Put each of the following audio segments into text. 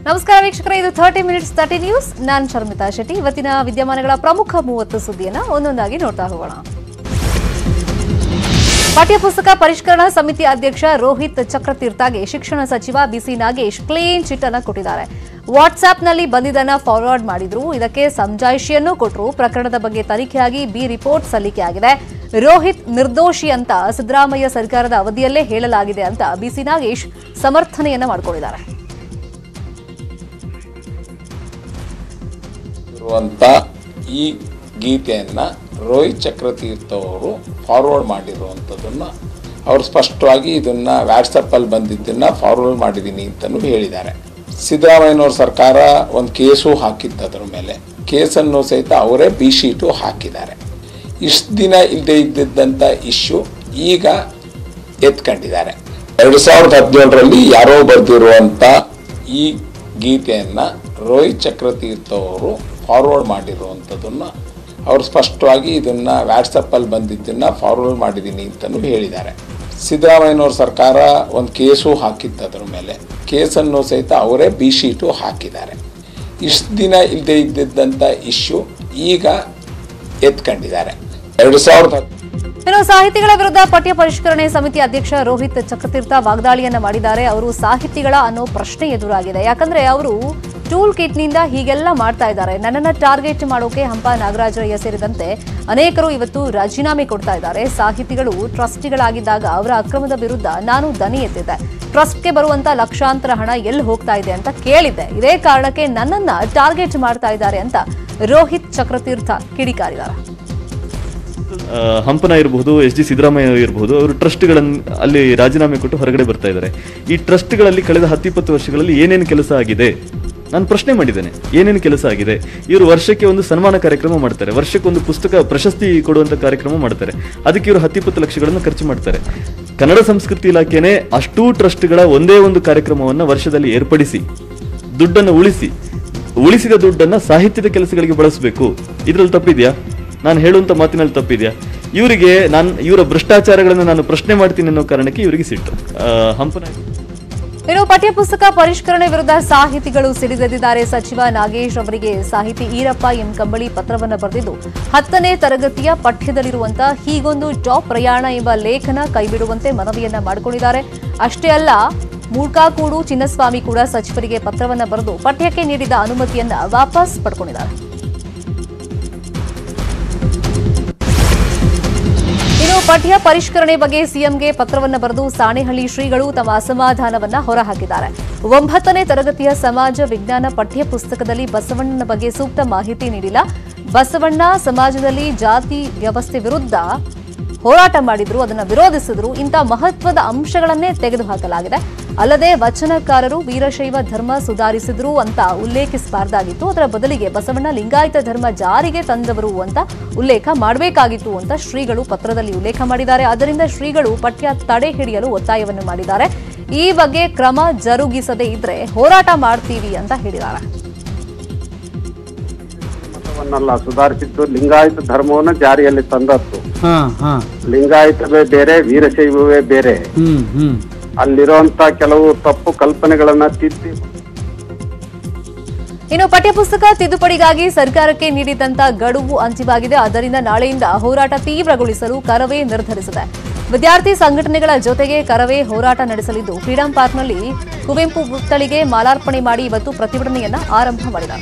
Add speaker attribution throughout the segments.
Speaker 1: ನಮಸ್ಕಾರ ವೀಕ್ಷಕರೇ ಇದು ಥರ್ಟಿ ಮಿನಿಟ್ಸ್ ತರ್ಟಿ ನ್ಯೂಸ್ ನಾನು ಶರ್ಮಿತಾ ಶೆಟ್ಟಿ ಇವತ್ತಿನ ವಿದ್ಯಮಾನಗಳ ಪ್ರಮುಖ ಮೂವತ್ತು ಸುದ್ದಿಯನ್ನ ಒಂದೊಂದಾಗಿ ನೋಡ್ತಾ ಹೋಗೋಣ ಪಠ್ಯಪುಸ್ತಕ ಪರಿಷ್ಕರಣಾ ಸಮಿತಿ ಅಧ್ಯಕ್ಷ ರೋಹಿತ್ ಚಕ್ರತೀರ್ಥಗೆ ಶಿಕ್ಷಣ ಸಚಿವ ಬಿಸಿ ನಾಗೇಶ್ ಕ್ಲೀನ್ ಚಿಟ್ ಅನ್ನ ಕೊಟ್ಟಿದ್ದಾರೆ ವಾಟ್ಸ್ಆಪ್ನಲ್ಲಿ ಬಂದಿದ್ದನ್ನ ಫಾರ್ವರ್ಡ್ ಮಾಡಿದ್ರು ಇದಕ್ಕೆ ಸಮಜಾಯಿಷಿಯನ್ನೂ ಕೊಟ್ಟರು ಪ್ರಕರಣದ ಬಗ್ಗೆ ತನಿಖೆಯಾಗಿ ಬಿ ರಿಪೋರ್ಟ್ ಸಲ್ಲಿಕೆಯಾಗಿದೆ ರೋಹಿತ್ ನಿರ್ದೋಷಿ ಅಂತ ಸಿದ್ದರಾಮಯ್ಯ ಸರ್ಕಾರದ ಅವಧಿಯಲ್ಲೇ ಹೇಳಲಾಗಿದೆ ಅಂತ ಬಿಸಿ ನಾಗೇಶ್ ಸಮರ್ಥನೆಯನ್ನ ಮಾಡಿಕೊಂಡಿದ್ದಾರೆ
Speaker 2: ಇರುವಂಥ ಈ ಗೀತೆಯನ್ನು ರೋಹಿತ್ ಚಕ್ರತೀರ್ಥ ಅವರು ಫಾರ್ವರ್ಡ್ ಮಾಡಿರುವಂಥದ್ದನ್ನು ಅವರು ಸ್ಪಷ್ಟವಾಗಿ ಇದನ್ನು ವ್ಯಾಟ್ಸಪ್ಪಲ್ಲಿ ಬಂದಿದ್ದನ್ನು ಫಾರ್ವರ್ಡ್ ಮಾಡಿದ್ದೀನಿ ಅಂತಲೂ ಹೇಳಿದ್ದಾರೆ ಸಿದ್ದರಾಮಯ್ಯನವ್ರ ಸರ್ಕಾರ ಒಂದು ಕೇಸು ಹಾಕಿತ್ತು ಅದ್ರ ಮೇಲೆ ಕೇಸನ್ನು ಸಹಿತ ಅವರೇ ಬಿ ಶೀಟು ಹಾಕಿದ್ದಾರೆ ಇಷ್ಟು ದಿನ ಇಲ್ಲದೆ ಇದ್ದಿದ್ದಂಥ ಇಶ್ಯೂ ಈಗ ಎತ್ಕೊಂಡಿದ್ದಾರೆ ಎರಡು ಸಾವಿರದ ಹದಿನೇಳರಲ್ಲಿ ಯಾರೋ ಬರೆದಿರುವಂಥ ಈ ಗೀತೆಯನ್ನು ರೋಹಿತ್ ಚಕ್ರತೀರ್ಥ ಅವರು ಫಾರ್ವರ್ಡ್ ಮಾಡಿರುವಂಥದ್ದನ್ನು ಅವರು ಸ್ಪಷ್ಟವಾಗಿ ಇದನ್ನು ವ್ಯಾಟ್ಸಪ್ಪಲ್ಲಿ ಬಂದಿದ್ದನ್ನು ಫಾರ್ವರ್ಡ್ ಮಾಡಿದ್ದೀನಿ ಅಂತಲೂ ಹೇಳಿದ್ದಾರೆ ಸಿದ್ದರಾಮಯ್ಯನವ್ರ ಸರ್ಕಾರ ಒಂದು ಕೇಸು ಹಾಕಿತ್ತು ಅದ್ರ ಮೇಲೆ ಕೇಸನ್ನು ಸಹಿತ ಅವರೇ ಬಿ ಶೀಟು ಹಾಕಿದ್ದಾರೆ ಇಷ್ಟು ದಿನ ಇಲ್ಲದೆ ಇದ್ದಿದ್ದಂಥ ಇಶ್ಯೂ ಈಗ ಎತ್ಕೊಂಡಿದ್ದಾರೆ ಎರಡು ಸಾವಿರದ ಹತ್ತು
Speaker 1: ಇನ್ನು ಸಾಹಿತಿಗಳ ವಿರುದ್ಧ ಪಠ್ಯ ಪರಿಷ್ಕರಣೆ ಸಮಿತಿ ಅಧ್ಯಕ್ಷ ರೋಹಿತ್ ಚಕ್ರತೀರ್ಥ ವಾಗ್ದಾಳಿಯನ್ನ ಮಾಡಿದ್ದಾರೆ ಅವರು ಸಾಹಿತಿಗಳ ಅನ್ನೋ ಪ್ರಶ್ನೆ ಎದುರಾಗಿದೆ ಯಾಕಂದ್ರೆ ಅವರು ಟೂಲ್ ಕಿಟ್ನಿಂದ ಹೀಗೆಲ್ಲ ಮಾಡ್ತಾ ಇದ್ದಾರೆ ನನ್ನನ್ನ ಟಾರ್ಗೆಟ್ ಮಾಡೋಕೆ ಹಂಪ ನಾಗರಾಜರಯ್ಯ ಸೇರಿದಂತೆ ಅನೇಕರು ಇವತ್ತು ರಾಜೀನಾಮೆ ಕೊಡ್ತಾ ಇದ್ದಾರೆ ಸಾಹಿತಿಗಳು ಟ್ರಸ್ಟಿಗಳಾಗಿದ್ದಾಗ ಅವರ ಅಕ್ರಮದ ವಿರುದ್ಧ ನಾನು ದನಿ ಎತ್ತಿದ್ದೆ ಟ್ರಸ್ಟ್ಗೆ ಬರುವಂತ ಲಕ್ಷಾಂತರ ಹಣ ಎಲ್ಲಿ ಹೋಗ್ತಾ ಇದೆ ಅಂತ ಕೇಳಿದ್ದೆ ಇದೇ ಕಾರಣಕ್ಕೆ ನನ್ನನ್ನ ಟಾರ್ಗೆಟ್ ಮಾಡ್ತಾ ಇದ್ದಾರೆ ಅಂತ ರೋಹಿತ್ ಚಕ್ರತೀರ್ಥ ಕಿಡಿಕಾರಿದ್ದಾರೆ
Speaker 3: ಆ, ಹಂಪನ ಇರಬಹುದು ಎಸ್ ಡಿ ಸಿದ್ದರಾಮಯ್ಯ ಇರಬಹುದು ಅವರು ಟ್ರಸ್ಟ್ಗಳನ್ನು ಅಲ್ಲಿ ರಾಜೀನಾಮೆ ಕೊಟ್ಟು ಹೊರಗಡೆ ಬರ್ತಾ ಇದ್ದಾರೆ ಈ ಟ್ರಸ್ಟ್ಗಳಲ್ಲಿ ಕಳೆದ ಹತ್ತಿಪ್ಪತ್ತು ವರ್ಷಗಳಲ್ಲಿ ಏನೇನು ಕೆಲಸ ಆಗಿದೆ ನಾನು ಪ್ರಶ್ನೆ ಮಾಡಿದ್ದೇನೆ ಏನೇನು ಕೆಲಸ ಆಗಿದೆ ಇವರು ವರ್ಷಕ್ಕೆ ಒಂದು ಸನ್ಮಾನ ಕಾರ್ಯಕ್ರಮ ಮಾಡ್ತಾರೆ ವರ್ಷಕ್ಕೆ ಒಂದು ಪುಸ್ತಕ ಪ್ರಶಸ್ತಿ ಕೊಡುವಂತ ಕಾರ್ಯಕ್ರಮ ಮಾಡ್ತಾರೆ ಅದಕ್ಕೆ ಇವರು ಹತ್ತಿಪ್ಪತ್ತು ಲಕ್ಷಗಳನ್ನು ಖರ್ಚು ಮಾಡ್ತಾರೆ ಕನ್ನಡ ಸಂಸ್ಕೃತಿ ಇಲಾಖೆನೇ ಅಷ್ಟೂ ಟ್ರಸ್ಟ್ಗಳ ಒಂದೇ ಒಂದು ಕಾರ್ಯಕ್ರಮವನ್ನು ವರ್ಷದಲ್ಲಿ ಏರ್ಪಡಿಸಿ ದುಡ್ಡನ್ನು ಉಳಿಸಿ ಉಳಿಸಿದ ದುಡ್ಡನ್ನ ಸಾಹಿತ್ಯದ ಕೆಲಸಗಳಿಗೆ ಬಳಸಬೇಕು ಇದ್ರಲ್ಲಿ ತಪ್ಪಿದ್ಯಾ ನಾನು ಹೇಳುವಂತ ಮಾತಿನಲ್ಲಿ ತಪ್ಪಿದ್ಯಾ ಇವರಿಗೆ ನಾನು ಇವರ ಭ್ರಷ್ಟಾಚಾರಗಳನ್ನು ನಾನು ಪ್ರಶ್ನೆ ಮಾಡ್ತೀನಿ ಅನ್ನೋ ಕಾರಣಕ್ಕೆ ಇವರಿಗೆ ಸಿಟ್ಟು ಆ, ಹಂಪನ
Speaker 1: ಇನ್ನು ಪಠ್ಯಪುಸ್ತಕ ಪರಿಷ್ಕರಣೆ ವಿರುದ್ಧ ಸಾಹಿತಿಗಳು ಸಿಡಿದೆದ್ದಿದ್ದಾರೆ ಸಚಿವ ನಾಗೇಶ್ ಅವರಿಗೆ ಸಾಹಿತಿ ಈರಪ್ಪ ಎಂ ಕಂಬಳಿ ಪತ್ರವನ್ನು ಬರೆದಿದ್ದು ಹತ್ತನೇ ತರಗತಿಯ ಪಠ್ಯದಲ್ಲಿರುವಂತಹ ಹೀಗೊಂದು ಜಾಬ್ ಪ್ರಯಾಣ ಎಂಬ ಲೇಖನ ಕೈಬಿಡುವಂತೆ ಮನವಿಯನ್ನ ಮಾಡಿಕೊಂಡಿದ್ದಾರೆ ಅಷ್ಟೇ ಅಲ್ಲ ಮೂಡ್ಕಾಕೂಡು ಚಿನ್ನಸ್ವಾಮಿ ಕೂಡ ಸಚಿವರಿಗೆ ಪತ್ರವನ್ನ ಬರೆದು ಪಠ್ಯಕ್ಕೆ ನೀಡಿದ ಅನುಮತಿಯನ್ನ ವಾಪಸ್ ಪಡ್ಕೊಂಡಿದ್ದಾರೆ ಇನ್ನು ಪಠ್ಯ ಪರಿಷ್ಕರಣೆ ಬಗ್ಗೆ ಸಿಎಂಗೆ ಪತ್ರವನ್ನ ಬರೆದು ಸಾಣೆಹಳ್ಳಿ ಶ್ರೀಗಳು ತಮ್ಮ ಅಸಮಾಧಾನವನ್ನ ಹೊರಹಾಕಿದ್ದಾರೆ ಒಂಬತ್ತನೇ ತರಗತಿಯ ಸಮಾಜ ವಿಜ್ಞಾನ ಪಠ್ಯ ಪುಸ್ತಕದಲ್ಲಿ ಬಸವಣ್ಣನ ಬಗ್ಗೆ ಸೂಕ್ತ ಮಾಹಿತಿ ನೀಡಿಲ್ಲ ಬಸವಣ್ಣ ಸಮಾಜದಲ್ಲಿ ಜಾತಿ ವ್ಯವಸ್ಥೆ ವಿರುದ್ಧ ಹೋರಾಟ ಮಾಡಿದ್ರು ಅದನ್ನ ವಿರೋಧಿಸಿದ್ರು ಇಂಥ ಮಹತ್ವದ ಅಂಶಗಳನ್ನೇ ತೆಗೆದುಹಾಕಲಾಗಿದೆ ಅಲ್ಲದೆ ವಚನಕಾರರು ವೀರಶೈವ ಧರ್ಮ ಸುಧಾರಿಸಿದ್ರು ಅಂತ ಉಲ್ಲೇಖಿಸಬಾರ್ದಾಗಿತ್ತು ಅದರ ಬದಲಿಗೆ ಬಸವಣ್ಣ ಲಿಂಗಾಯತ ಧರ್ಮ ಜಾರಿಗೆ ತಂದವರು ಅಂತ ಉಲ್ಲೇಖ ಮಾಡಬೇಕಾಗಿತ್ತು ಅಂತ ಶ್ರೀಗಳು ಪತ್ರದಲ್ಲಿ ಉಲ್ಲೇಖ ಮಾಡಿದ್ದಾರೆ ಆದ್ದರಿಂದ ಶ್ರೀಗಳು ಪಠ್ಯ ತಡೆ ಹಿಡಿಯಲು ಒತ್ತಾಯವನ್ನು ಮಾಡಿದ್ದಾರೆ ಈ ಬಗ್ಗೆ ಕ್ರಮ ಜರುಗಿಸದೇ ಇದ್ರೆ ಹೋರಾಟ ಮಾಡ್ತೀವಿ ಅಂತ ಹೇಳಿದ್ದಾರೆ
Speaker 4: ಮತವನ್ನೆಲ್ಲ ಸುಧಾರಿಸಿದ್ದು ಲಿಂಗಾಯತ ಧರ್ಮವನ್ನ ಜಾರಿಯಲ್ಲಿ ತಂದದ್ದು
Speaker 5: ಹಾ ಹಾ
Speaker 4: ಲಿಂಗಾಯತವೇ ಬೇರೆ ವೀರಶೈವವೇ ಬೇರೆ
Speaker 5: ಹ್ಮ್ ಹ್ಮ್
Speaker 4: ಅಲ್ಲಿರುವಂತ ಕೆಲವು ತಪ್ಪು ಕಲ್ಪನೆಗಳನ್ನ ತಿದ್ದಿ
Speaker 1: ಇನ್ನು ಪಠ್ಯಪುಸ್ತಕ ತಿದ್ದುಪಡಿಗಾಗಿ ಸರ್ಕಾರಕ್ಕೆ ನೀಡಿದಂತ ಗಡುವು ಅಂತಿಮವಾಗಿದೆ ಆದ್ದರಿಂದ ನಾಳೆಯಿಂದ ಹೋರಾಟ ತೀವ್ರಗೊಳಿಸಲು ಕರವೇ ನಿರ್ಧರಿಸಿದೆ ವಿದ್ಯಾರ್ಥಿ ಸಂಘಟನೆಗಳ ಜೊತೆಗೆ ಕರವೇ ಹೋರಾಟ ನಡೆಸಲಿದ್ದು ಫ್ರೀಡಂ ಪಾರ್ಕ್ನಲ್ಲಿ ಕುವೆಂಪು ಪುತ್ಥಳಿಗೆ ಮಾಲಾರ್ಪಣೆ ಮಾಡಿ ಇವತ್ತು ಪ್ರತಿಭಟನೆಯನ್ನ ಆರಂಭ ಮಾಡಿದ್ದಾರೆ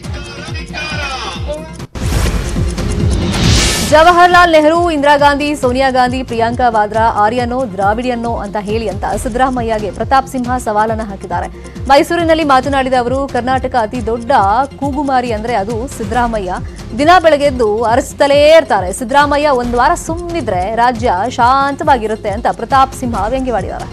Speaker 1: ಜವಾಹರ್ಲಾಲ್ ನೆಹರು ಇಂದಿರಾ ಗಾಂಧಿ ಸೋನಿಯಾ ಗಾಂಧಿ ಪ್ರಿಯಾಂಕಾ ವಾದ್ರಾ ಆರ್ಯನೋ ದ್ರಾವಿಡಿಯನ್ನೋ ಅಂತ ಹೇಳಿ ಅಂತ ಸಿದ್ದರಾಮಯ್ಯಗೆ ಪ್ರತಾಪ್ ಸಿಂಹ ಸವಾಲನ್ನ ಹಾಕಿದ್ದಾರೆ ಮೈಸೂರಿನಲ್ಲಿ ಮಾತನಾಡಿದ ಅವರು ಕರ್ನಾಟಕ ಅತಿ ದೊಡ್ಡ ಕೂಗುಮಾರಿ ಅಂದ್ರೆ ಅದು ಸಿದ್ದರಾಮಯ್ಯ ದಿನ ಬೆಳಗ್ಗೆದ್ದು ಅರಸ್ತಲೇ ಇರ್ತಾರೆ ಸಿದ್ದರಾಮಯ್ಯ ಒಂದು ವಾರ ಸುಮ್ಮನಿದ್ರೆ ರಾಜ್ಯ ಶಾಂತವಾಗಿರುತ್ತೆ ಅಂತ ಪ್ರತಾಪ್ ಸಿಂಹ ವ್ಯಂಗ್ಯವಾಡಿದ್ದಾರೆ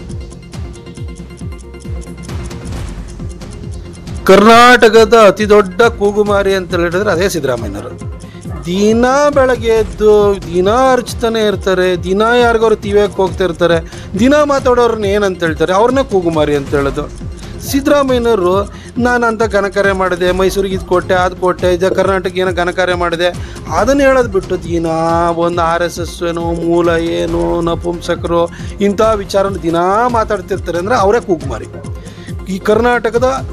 Speaker 5: ಕರ್ನಾಟಕದ ಅತಿ ದೊಡ್ಡ ಕೂಗುಮಾರಿ ಅಂತ ಹೇಳಿದ್ರೆ ಅದೇ ಸಿದ್ದರಾಮಯ್ಯನವರು ದಿನ ಬೆಳಗ್ಗೆ ಎದ್ದು ದಿನ ಅರ್ಚ್ತಾನೆ ಇರ್ತಾರೆ ದಿನ ಯಾರಿಗಾರು ತಿವಿಯಕ್ಕೆ ಹೋಗ್ತಾ ಇರ್ತಾರೆ ದಿನ ಮಾತಾಡೋರನ್ನ ಏನಂತ ಹೇಳ್ತಾರೆ ಅವ್ರನ್ನೇ ಕೂಗುಮಾರಿ ಅಂತ ಹೇಳೋದು ಸಿದ್ದರಾಮಯ್ಯನವರು ನಾನು ಅಂತ ಘನಕಾರ್ಯ ಮಾಡಿದೆ ಮೈಸೂರಿಗೆ ಇದು ಕೊಟ್ಟೆ ಅದು ಕೊಟ್ಟೆ ಇದು ಕರ್ನಾಟಕ ಏನೋ ಘನಕಾರ್ಯ ಮಾಡಿದೆ ಅದನ್ನು ಹೇಳೋದು ಬಿಟ್ಟು ದಿನ ಒಂದು ಆರ್ ಎಸ್ ಎಸ್ ಏನು ಮೂಲ ಏನು ನಪುಂಸಕರು ಇಂಥ ವಿಚಾರನ ದಿನ ಮಾತಾಡ್ತಿರ್ತಾರೆ ಅಂದರೆ ಅವರೇ ಕೂಗುಮಾರಿ ಈ ಕರ್ನಾಟಕದ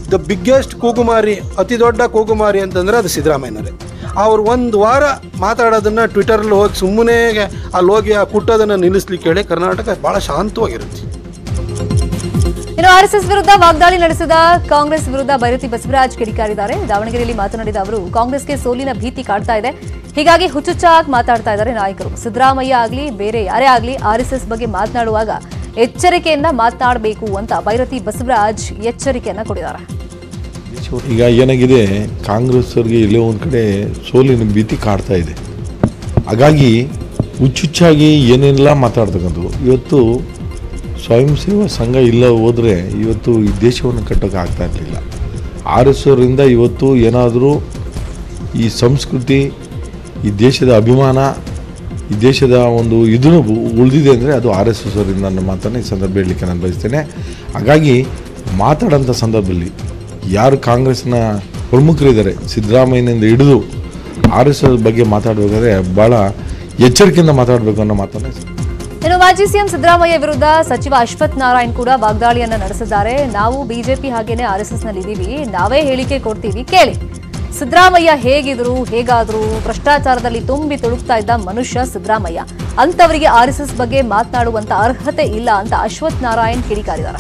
Speaker 5: ದ ಬಿಗ್ಗೆಸ್ಟ್ ಕೂಗುಮಾರಿ ಅತಿ ದೊಡ್ಡ ಕೂಗುಮಾರಿ ಅಂತಂದರೆ ಅದು ಸಿದ್ದರಾಮಯ್ಯನವರೇ ಅವ್ರು ಒಂದು ವಾರ ಮಾತಾಡೋದನ್ನು ಟ್ವಿಟರಲ್ಲಿ ಹೋಗಿ ಸುಮ್ಮನೆ ಅಲ್ಲಿ ಹೋಗಿ ಆ ಕುಟ್ಟೋದನ್ನು ನಿಲ್ಲಿಸ್ಲಿಕ್ಕೆ ಹೇಳಿ ಕರ್ನಾಟಕ ಭಾಳ ಶಾಂತವಾಗಿರುತ್ತೆ
Speaker 1: ಇನ್ನು ಆರ್ಎಸ್ಎಸ್ ವಿರುದ್ಧ ವಾಗ್ದಾಳಿ ನಡೆಸಿದ ಕಾಂಗ್ರೆಸ್ ವಿರುದ್ಧ ಬೈರತಿ ಬಸವರಾಜ್ ಕಿಡಿಕಾರಿದ್ದಾರೆ ದಾವಣಗೆರೆಯಲ್ಲಿ ಮಾತನಾಡಿದ ಅವರು ಕಾಂಗ್ರೆಸ್ಗೆ ಸೋಲಿನ ಭೀತಿ ಕಾಡ್ತಾ ಇದೆ ಹೀಗಾಗಿ ಹುಚ್ಚುಚ್ಚಾಗಿ ಮಾತಾಡ್ತಾ ಇದ್ದಾರೆ ನಾಯಕರು ಸಿದ್ದರಾಮಯ್ಯ ಆಗ್ಲಿ ಬೇರೆ ಯಾರೇ ಆಗ್ಲಿ ಆರ್ಎಸ್ಎಸ್ ಬಗ್ಗೆ ಮಾತನಾಡುವಾಗ ಎಚ್ಚರಿಕೆಯಿಂದ ಮಾತನಾಡಬೇಕು ಅಂತ ಬೈರತಿ ಬಸವರಾಜ್ ಎಚ್ಚರಿಕೆಯನ್ನ ಕೊಟ್ಟಿದ್ದಾರೆ
Speaker 6: ಈಗ ಏನಾಗಿದೆ ಕಾಂಗ್ರೆಸ್ ಅವ್ರಿಗೆ ಎಲ್ಲೋ ಒಂದು ಕಡೆ ಸೋಲಿನ ಭೀತಿ ಕಾಡ್ತಾ ಇದೆ ಹಾಗಾಗಿ ಹುಚ್ಚುಚ್ಚಾಗಿ ಏನೆಲ್ಲ ಮಾತಾಡ್ತಕ್ಕಂಥದ್ದು ಇವತ್ತು ಸ್ವಯಂ ಸೇವಾ ಸಂಘ ಇಲ್ಲ ಹೋದರೆ ಇವತ್ತು ಈ ದೇಶವನ್ನು ಕಟ್ಟೋಕೆ ಆಗ್ತಾ ಇರಲಿಲ್ಲ ಆರ್ ಎಸ್ ಅವರಿಂದ ಇವತ್ತು ಏನಾದರೂ ಈ ಸಂಸ್ಕೃತಿ ಈ ದೇಶದ ಅಭಿಮಾನ ಈ ದೇಶದ ಒಂದು ಇದು ಉಳಿದಿದೆ ಅಂದರೆ ಅದು ಆರ್ ಎಸ್ ಎಸ್ ಅವರಿಂದ ನನ್ನ ಮಾತನ್ನು ಈ ಸಂದರ್ಭ ಹೇಳಲಿಕ್ಕೆ ನಾನು ಬಯಸ್ತೇನೆ ಹಾಗಾಗಿ ಮಾತಾಡೋಂಥ ಸಂದರ್ಭದಲ್ಲಿ ಯಾರು ಕಾಂಗ್ರೆಸ್ನ ಪ್ರಮುಖರಿದ್ದಾರೆ ಸಿದ್ದರಾಮಯ್ಯನಿಂದ ಹಿಡಿದು ಆರ್ ಎಸ್ ಎಸ್ ಬಗ್ಗೆ ಮಾತಾಡಬೇಕಾದ್ರೆ ಭಾಳ ಎಚ್ಚರಿಕೆಯಿಂದ ಮಾತಾಡಬೇಕು ಅನ್ನೋ ಮಾತನ್ನು ಈ
Speaker 1: ಇನ್ನು ಮಾಜಿ ಸಿಎಂ ಸಿದ್ದರಾಮಯ್ಯ ವಿರುದ್ಧ ಸಚಿವ ಅಶ್ವಥ್ ನಾರಾಯಣ್ ಕೂಡ ವಾಗ್ದಾಳಿಯನ್ನ ನಡೆಸಿದ್ದಾರೆ ನಾವು ಬಿಜೆಪಿ ಹಾಗೇನೆ ಆರ್ಎಸ್ಎಸ್ ನಲ್ಲಿ ಇದೀವಿ ನಾವೇ ಹೇಳಿಕೆ ಕೊಡ್ತೀವಿ ಕೇಳಿ ಸಿದ್ದರಾಮಯ್ಯ ಹೇಗಿದ್ರು ಹೇಗಾದ್ರು ಭ್ರಷ್ಟಾಚಾರದಲ್ಲಿ ತುಂಬಿ ತುಳುಕ್ತಾ ಇದ್ದ ಮನುಷ್ಯ ಸಿದ್ದರಾಮಯ್ಯ ಅಂತವರಿಗೆ ಆರ್ಎಸ್ಎಸ್ ಬಗ್ಗೆ ಮಾತನಾಡುವಂತ ಅರ್ಹತೆ ಇಲ್ಲ ಅಂತ ಅಶ್ವಥ್ ನಾರಾಯಣ್ ಕಿಡಿಕಾರಿದ್ದಾರೆ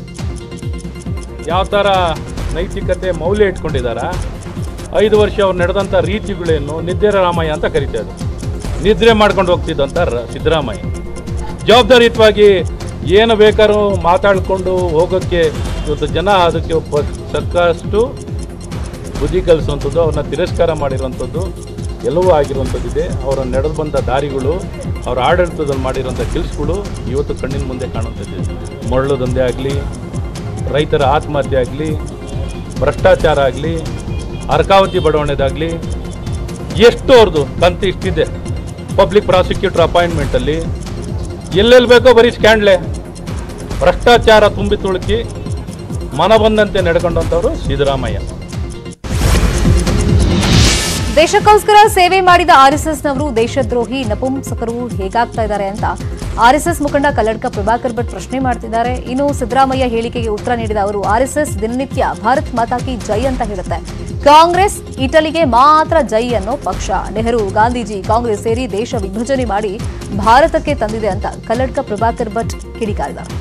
Speaker 7: ಯಾವ ಥರ ನೈತಿಕತೆ ಮೌಲ್ಯ ಇಟ್ಕೊಂಡಿದ್ದಾರ ಐದು ವರ್ಷ ಅವ್ರು ನಡೆದಂಥ ರೀತಿಗಳೇನು ನಿದ್ದೆ ರಾಮಯ್ಯ ಅಂತ ಕರಿತಾರೆ ನಿದ್ರೆ ಮಾಡ್ಕೊಂಡು ಹೋಗ್ತಿದ್ದಂಥ ರ- ಸಿದ್ದರಾಮಯ್ಯ ಜವಾಬ್ದಾರಿಯುತವಾಗಿ ಏನು ಬೇಕಾದ್ರೂ ಮಾತಾಡಿಕೊಂಡು ಹೋಗೋಕ್ಕೆ ಇವತ್ತು ಜನ ಅದಕ್ಕೆ ಪ- ಸಾಕಷ್ಟು ಬುದ್ಧಿ ಕಲಿಸುವಂಥದ್ದು ಅವ್ರನ್ನ ತಿರಸ್ಕಾರ ಮಾಡಿರುವಂಥದ್ದು ಎಲ್ಲವೂ ಆಗಿರುವಂಥದ್ದಿದೆ ಅವರ ನಡೆದು ಬಂದ ದಾರಿಗಳು ಅವರ ಆಡಳಿತದಲ್ಲಿ ಮಾಡಿರುವಂಥ ಕೆಲಸಗಳು ಇವತ್ತು ಕಣ್ಣಿನ ಮುಂದೆ ಕಾಣುವಂಥದ್ದಿದೆ ಮರಳು ದಂಧೆ ಆಗಲಿ ರೈತರ ಆತ್ಮಹತ್ಯೆ ಆಗಲಿ ಭ್ರಷ್ಟಾಚಾರ ಆಗಲಿ ಅರ್ಕಾವತಿ ಬಡಾವಣೆದಾಗಲಿ ಎಷ್ಟು ಅವ್ರದ್ದು ಕಂತು ಇಷ್ಟಿದೆ ಪಬ್ಲಿಕ್ ಪ್ರಾಸಿಕ್ಯೂಟರ್ ಅಪಾಯಿಂಟ್ಮೆಂಟಲ್ಲಿ ಎಲ್ಲೆಲ್ಲಿ ಬೇಕೋ ಬರೀ ಸ್ಕ್ಯಾಂಡ್ಲೆ ಭ್ರಷ್ಟಾಚಾರ ತುಂಬಿ ತುಳುಕಿ ಮನ ಬಂದಂತೆ ನಡ್ಕೊಂಡಂಥವ್ರು ಸಿದ್ದರಾಮಯ್ಯ
Speaker 1: ದೇಶಕ್ಕೋಸ್ಕರ ಸೇವೆ ಮಾಡಿದ ಆರ್ಎಸ್ಎಸ್ನವರು ದೇಶದ್ರೋಹಿ ನಪುಂಸಕರು ಹೇಗಾಗ್ತಾ ಇದ್ದಾರೆ ಅಂತ ಆರ್ಎಸ್ಎಸ್ ಮುಖಂಡ ಕಲ್ಲಡ್ಕ ಪ್ರಭಾಕರ್ ಭಟ್ ಪ್ರಶ್ನೆ ಮಾಡ್ತಿದ್ದಾರೆ ಇನ್ನು ಸಿದ್ದರಾಮಯ್ಯ ಹೇಳಿಕೆಗೆ ಉತ್ತರ ನೀಡಿದ ಅವರು ಆರ್ಎಸ್ಎಸ್ ದಿನನಿತ್ಯ ಭಾರತ್ ಮಾತಾ ಕಿ ಜೈ ಅಂತ ಹೇಳುತ್ತೆ ಕಾಂಗ್ರೆಸ್ ಇಟಲಿಗೆ ಮಾತ್ರ ಜೈ ಅನ್ನೋ ಪಕ್ಷ ನೆಹರು ಗಾಂಧೀಜಿ ಕಾಂಗ್ರೆಸ್ ಸೇರಿ ದೇಶ ವಿಭಜನೆ ಮಾಡಿ ಭಾರತಕ್ಕೆ ತಂದಿದೆ ಅಂತ ಕಲ್ಲಡ್ಕ ಪ್ರಭಾಕರ್ ಭಟ್ ಕಿಡಿಕಾರಿದ್ದಾರೆ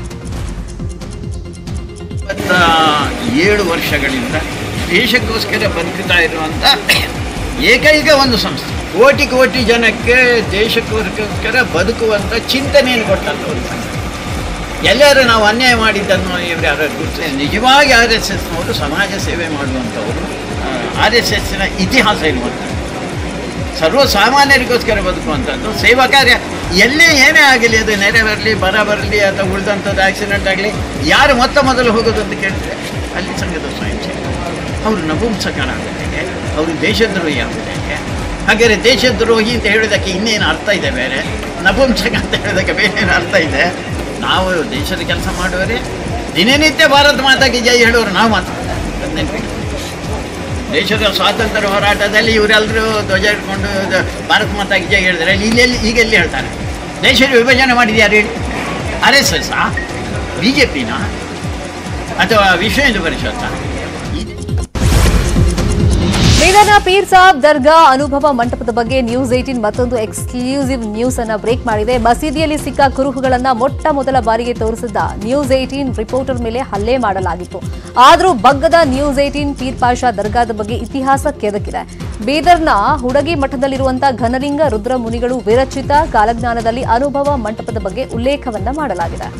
Speaker 8: ಇಪ್ಪತ್ತ ಏಳು ವರ್ಷಗಳಿಂದ ದೇಶಕ್ಕೋಸ್ಕರ ಬದುಕುತ್ತಾ ಇರುವಂಥ ಏಕೈಕ ಒಂದು ಸಂಸ್ಥೆ ಕೋಟಿ ಕೋಟಿ ಜನಕ್ಕೆ ದೇಶಕ್ಕೋಸ್ಕರ ಬದುಕುವಂಥ ಚಿಂತನೆಯನ್ನು ಕೊಟ್ಟಂಥ ಒಂದು ಸಂಸ್ಥೆ ಎಲ್ಲರೂ ನಾವು ಅನ್ಯಾಯ ಮಾಡಿದ್ದನ್ನು ಇವರು ಯಾರು ಗುರುತು ನಿಜವಾಗಿ ಆರ್ ಎಸ್ ಎಸ್ನವರು ಸಮಾಜ ಸೇವೆ ಮಾಡುವಂಥವರು ಆರ್ ಎಸ್ ಎಸ್ನ ಇತಿಹಾಸ ಇರುವಂಥದ್ದು ಸರ್ವಸಾಮಾನ್ಯರಿಗೋಸ್ಕರ ಬದುಕುವಂಥದ್ದು ಸೇವಾ ಕಾರ್ಯ ಎಲ್ಲೇ ಏನೇ ಆಗಲಿ ಅದು ನೆರೆ ಬರಲಿ ಬರ ಬರಲಿ ಅಥವಾ ಉಳಿದಂಥದ್ದು ಆಕ್ಸಿಡೆಂಟ್ ಆಗಲಿ ಯಾರು ಮೊತ್ತ ಮೊದಲು ಹೋಗೋದು ಅಂತ ಕೇಳಿದ್ರೆ ಅಲ್ಲಿ ಸಂಘದ ಸ್ವಯಂ ಸೇವೆ ಅವರು ನಪುಂಸಕನಾಗಬೇಕೆ ಅವರು ದೇಶದ್ರೋಹಿ ಆಗಬೇಕೆ ಹಾಗಾದರೆ ದೇಶದ್ರೋಹಿ ಅಂತ ಹೇಳೋದಕ್ಕೆ ಇನ್ನೇನು ಅರ್ಥ ಇದೆ ಬೇರೆ ನಪುಂಸಕ ಅಂತ ಹೇಳೋದಕ್ಕೆ ಬೇರೆ ಏನು ಅರ್ಥ ಇದೆ ನಾವು ದೇಶದ ಕೆಲಸ ಮಾಡುವವರೇ ದಿನನಿತ್ಯ ಭಾರತ ಮಾತಾಗೆ ಜೈ ಹೇಳೋರು ನಾವು ಮಾತ್ರ ಅದ್ ನೆನ್ಪಿಡಿ. ದೇಶದ ಸ್ವಾತಂತ್ರ್ಯ ಹೋರಾಟದಲ್ಲಿ ಇವರೆಲ್ಲರೂ ಧ್ವಜ ಇಟ್ಕೊಂಡು ಇದು ಭಾರತ ಮಾತಾಗೆ ಜೈ ಹೇಳಿದ್ರೆ ಅಲ್ಲಿ ಇಲ್ಲೆಲ್ಲಿ ಈಗ ಎಲ್ಲಿ ಹೇಳ್ತಾರೆ ದೇಶದ ವಿಭಜನೆ ಮಾಡಿದ್ಯಾರು ಹೇಳಿ R S S B J ಪಿನ ಅಥವಾ ವಿಶ್ವ ಹಿಂದೂ ಪರಿಷತ್ತ ಇದೆ
Speaker 1: ಬೀದರ್ನ ಪೀರ್ ಸಾಬ್ ದರ್ಗಾ ಅನುಭವ ಮಂಟಪದ ಬಗ್ಗೆ ನ್ಯೂಸ್ ಏಟೀನ್ ಮತ್ತೊಂದು ಎಕ್ಸ್ಕ್ಲೂಸಿವ್ ನ್ಯೂಸ್ ಅನ್ನ ಬ್ರೇಕ್ ಮಾಡಿದೆ ಮಸೀದಿಯಲ್ಲಿ ಸಿಕ್ಕ ಕುರುಹುಗಳನ್ನ ಮೊಟ್ಟ ಮೊದಲ ಬಾರಿಗೆ ತೋರಿಸಿದ್ದ ನ್ಯೂಸ್ ಏಟೀನ್ ರಿಪೋರ್ಟರ್ ಮೇಲೆ ಹಲ್ಲೆ ಮಾಡಲಾಗಿತ್ತು ಆದರೂ ಬಗ್ಗದ ನ್ಯೂಸ್ ಏಟೀನ್ ಪೀರ್ ಪಾಷಾ ದರ್ಗಾದ ಬಗ್ಗೆ ಇತಿಹಾಸ ಕೆದಕಿದೆ ಬೀದರ್ನ ಹುಡಗಿ ಮಠದಲ್ಲಿರುವಂತಹ ಘನಲಿಂಗ ರುದ್ರ ಮುನಿಗಳು ವಿರಚಿತ ಕಾಲಜ್ಞಾನದಲ್ಲಿ ಅನುಭವ ಮಂಟಪದ ಬಗ್ಗೆ ಉಲ್ಲೇಖವನ್ನ ಮಾಡಲಾಗಿದೆ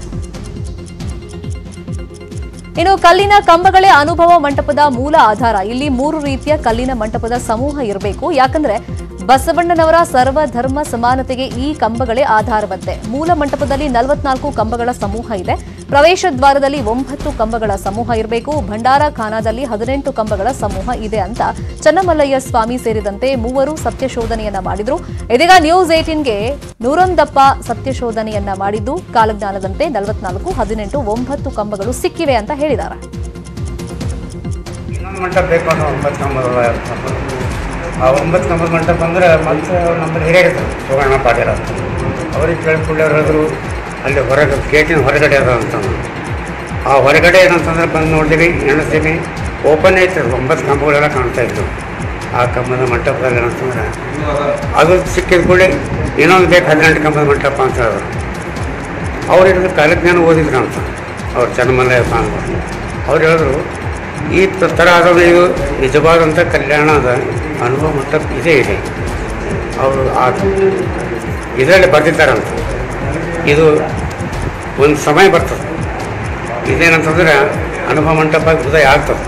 Speaker 1: ಇನ್ನು ಕಲ್ಲಿನ ಕಂಬಗಳೇ ಅನುಭವ ಮಂಟಪದ ಮೂಲ ಆಧಾರ ಇಲ್ಲಿ ಮೂರು ರೀತಿಯ ಕಲ್ಲಿನ ಮಂಟಪದ ಸಮೂಹ ಇರಬೇಕು ಯಾಕಂದ್ರೆ ಬಸವಣ್ಣನವರ ಸರ್ವಧರ್ಮ ಸಮಾನತೆಗೆ ಈ ಕಂಬಗಳೇ ಆಧಾರವಂತೆ ಮೂಲ ಮಂಟಪದಲ್ಲಿ ನಲವತ್ನಾಲ್ಕು ಕಂಬಗಳ ಸಮೂಹ ಇದೆ ಪ್ರವೇಶ ದ್ವಾರದಲ್ಲಿ ಒಂಬತ್ತು ಕಂಬಗಳ ಸಮೂಹ ಇರಬೇಕು ಭಂಡಾರ ಖಾನಾದಲ್ಲಿ ಹದಿನೆಂಟು ಕಂಬಗಳ ಸಮೂಹ ಇದೆ ಅಂತ ಚನ್ನಮಲ್ಲಯ್ಯ ಸ್ವಾಮಿ ಸೇರಿದಂತೆ ಮೂವರು ಸತ್ಯಶೋಧನೆಯನ್ನ ಮಾಡಿದ್ರು ಇದೀಗ ನ್ಯೂಸ್ ಏಟೀನ್ಗೆ ನೂರೊಂದಪ್ಪ ಸತ್ಯಶೋಧನೆಯನ್ನ ಮಾಡಿದ್ದು ಕಾಲಜ್ಞಾನದಂತೆ ನಲವತ್ನಾಲ್ಕು ಹದಿನೆಂಟು ಒಂಬತ್ತು ಕಂಬಗಳು ಸಿಕ್ಕಿವೆ ಅಂತ ಹೇಳಿದ್ದಾರೆ
Speaker 9: ಇನ್ನೊಂದು ಮಂಟಪ ಬೇಕು ಅನ್ನೋ ಒಂಬತ್ತು ನಂಬರ್ ಇರ್ತದೆ ಆ ಒಂಬತ್ತು ನಂಬರ್ ಮಂಟಪ ಅಂದರೆ ಮತ್ತೆ ನಂಬರ್ ಹಿರಿಯರು ಇರ್ತಾರೆ ಸುವರ್ಣ ಪಾಟೀಲ್ ಅಂತ ಅವ್ರಿಗೆ ಕೇಳ್ಕೊಳ್ಳೋರು ಅಲ್ಲಿ ಹೊರಗೆ ಗೇಟಿನ ಹೊರಗಡೆ ಅದ ಅಂತ ಆ ಹೊರಗಡೆ ಏನಂತಂದ್ರೆ ಬಂದು ನೋಡಿದ್ವಿ ಎಣಿಸ್ತೀನಿ ಓಪನ್ ಐತೆ ಒಂಬತ್ತು ಕಂಬಗಳೆಲ್ಲ ಕಾಣ್ತಾ ಇತ್ತು ಆ ಕಂಬದ ಮಂಟಪದಲ್ಲಿ ಏನಂತಂದ್ರೆ ಅದು ಸಿಕ್ಕಿದ ಕೂಡಲೇ ಇನ್ನೊಂದು ಬೇಕು ಹದಿನೆಂಟು ಕಂಬದ ಮಂಟಪ ಅಂತ ಹೇಳಿದ್ರು ಅವ್ರು ಹೇಳಿದ್ರು ಕಾಲಜ್ಞಾನ ಓದಿದ್ರು ಅಂತ ಅವ್ರು ಚನ್ನಮಲ್ಲಯ್ಯ ಸ್ವಾಮಿಗಳು ಅವ್ರು ಹೇಳಿದ್ರು ಈ ತ- ಥರ ಆದವು ಇದು ನಿಜವಾದಂಥ ಕಲ್ಯಾಣದ ಅನುಭವ ಮಂಟಪ ಇದೇ ಇದೆ ಅವರು ಆ ಇದರಲ್ಲಿ ಬರೆದಿದ್ದಾರಂತ ಇದು ಒಂದು ಸಮಯ ಬರ್ತದೆ ಇದೇನಂತಂದ್ರೆ ಅನುಭವ ಮಂಟಪ ಉದಯ ಆಗ್ತದೆ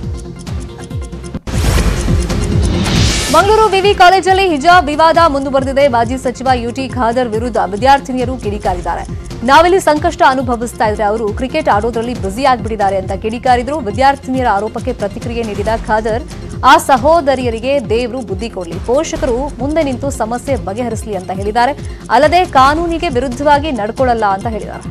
Speaker 1: ಮಂಗಳೂರು ವಿವಿ ಕಾಲೇಜಲ್ಲಿ ಹಿಜಾಬ್ ವಿವಾದ ಮುಂದುವರೆದಿದೆ ಮಾಜಿ ಸಚಿವ ಯುಟಿ ಖಾದರ್ ವಿರುದ್ಧ ವಿದ್ಯಾರ್ಥಿನಿಯರು ಕಿಡಿಕಾರಿದ್ದಾರೆ ನಾವಿಲ್ಲಿ ಸಂಕಷ್ಟ ಅನುಭವಿಸ್ತಾ ಇದ್ರೆ ಅವರು ಕ್ರಿಕೆಟ್ ಆಡೋದ್ರಲ್ಲಿ ಬ್ಯುಸಿ ಆಗ್ಬಿಟ್ಟಿದ್ದಾರೆ ಅಂತ ಕಿಡಿಕಾರಿದ್ರು ವಿದ್ಯಾರ್ಥಿನಿಯರ ಆರೋಪಕ್ಕೆ ಪ್ರತಿಕ್ರಿಯೆ ನೀಡಿದ ಖಾದರ್ ಆ ಸಹೋದರಿಯರಿಗೆ ದೇವರು ಬುದ್ಧಿ ಕೊಡಲಿ ಪೋಷಕರು ಮುಂದೆ ನಿಂತು ಸಮಸ್ಯೆ ಬಗೆಹರಿಸಲಿ ಅಂತ ಹೇಳಿದ್ದಾರೆ ಅಲ್ಲದೆ ಕಾನೂನಿಗೆ ವಿರುದ್ಧವಾಗಿ ನಡ್ಕೊಳ್ಳಲ್ಲ ಅಂತ ಹೇಳಿದ್ದಾರೆ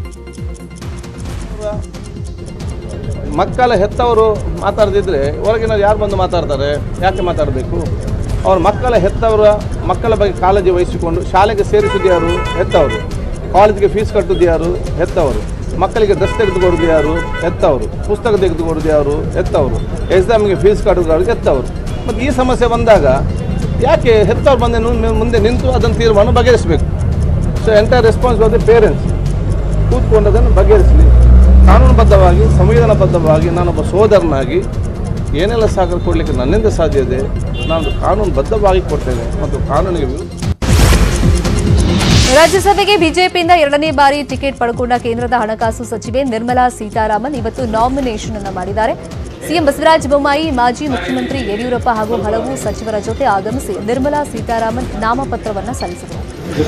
Speaker 10: ಮಕ್ಕಳ ಹೆತ್ತವರು ಮಾತಾಡದಿದ್ರೆ ಹೊರಗಿನ ಯಾರು ಬಂದು ಮಾತಾಡ್ತಾರೆ ಯಾಕೆ ಮಾತಾಡಬೇಕು ಅವ್ರ ಮಕ್ಕಳ ಹೆತ್ತವರ ಮಕ್ಕಳ ಬಗ್ಗೆ ಕಾಳಜಿ ವಹಿಸಿಕೊಂಡು ಶಾಲೆಗೆ ಸೇರಿಸಿದ್ದು ಯಾರು ಹೆತ್ತವರು ಕಾಲೇಜಿಗೆ ಫೀಸ್ ಕಟ್ಟುದು ಯಾರು ಹೆತ್ತವರು ಮಕ್ಕಳಿಗೆ ಡ್ರೆಸ್ ತೆಗೆದುಕೊಡೋದು ಯಾರು ಹೆತ್ತವರು ಪುಸ್ತಕ ತೆಗೆದುಕೊಡೋದು ಯಾರು ಹೆತ್ತವರು ಎಕ್ಸಾಮ್ಗೆ ಫೀಸ್ ಕಟ್ಟೋದು ಯಾರು ಹೆತ್ತವರು ಮತ್ತು ಈ ಸಮಸ್ಯೆ ಬಂದಾಗ ಯಾಕೆ ಹೆತ್ತವ್ರು ಬಂದು ನು- ಮುಂದೆ ನಿಂತು ಅದನ್ನು ತೀರ್ಮಾನ ಬಗೆಹರಿಸಬೇಕು so entire responsible the parents ಕೂತ್ಕೊಂಡು ಅದನ್ನು ಬಗೆಹರಿಸಲಿ ಕಾನೂನುಬದ್ಧವಾಗಿ ಸಂವಿಧಾನಬದ್ಧವಾಗಿ ನಾನೊಬ್ಬ ಸೋದರನಾಗಿ ಏನೆಲ್ಲ ಸಹಕಾರ ಕೊಡಲಿಕ್ಕೆ ನನ್ನಿಂದ ಸಾಧ್ಯ ಇದೆ ನಾನು ಕಾನೂನುಬದ್ಧವಾಗಿ ಕೊಡ್ತೇನೆ ಮತ್ತು ಕಾನೂನಿಗೆ ವಿರುದ್ಧ
Speaker 1: ರಾಜ್ಯಸಭೆಗೆ ಬಿಜೆಪಿಯಿಂದ ಎರಡನೇ ಬಾರಿ ಟಿಕೆಟ್ ಪಡ್ಕೊಂಡ ಕೇಂದ್ರದ ಹಣಕಾಸು ಸಚಿವೆ ನಿರ್ಮಲಾ ಸೀತಾರಾಮನ್ ಇವತ್ತು ನಾಮಿನೇಷನ್ ಅನ್ನು ಮಾಡಿದ್ದಾರೆ ಸಿಎಂ ಬಸವರಾಜ ಬೊಮ್ಮಾಯಿ ಮಾಜಿ ಮುಖ್ಯಮಂತ್ರಿ ಯಡಿಯೂರಪ್ಪ ಹಾಗೂ ಹಲವು ಸಚಿವರ ಜೊತೆ ಆಗಮಿಸಿ ನಿರ್ಮಲಾ ಸೀತಾರಾಮನ್ ನಾಮಪತ್ರವನ್ನ ಸಲ್ಲಿಸಿದರು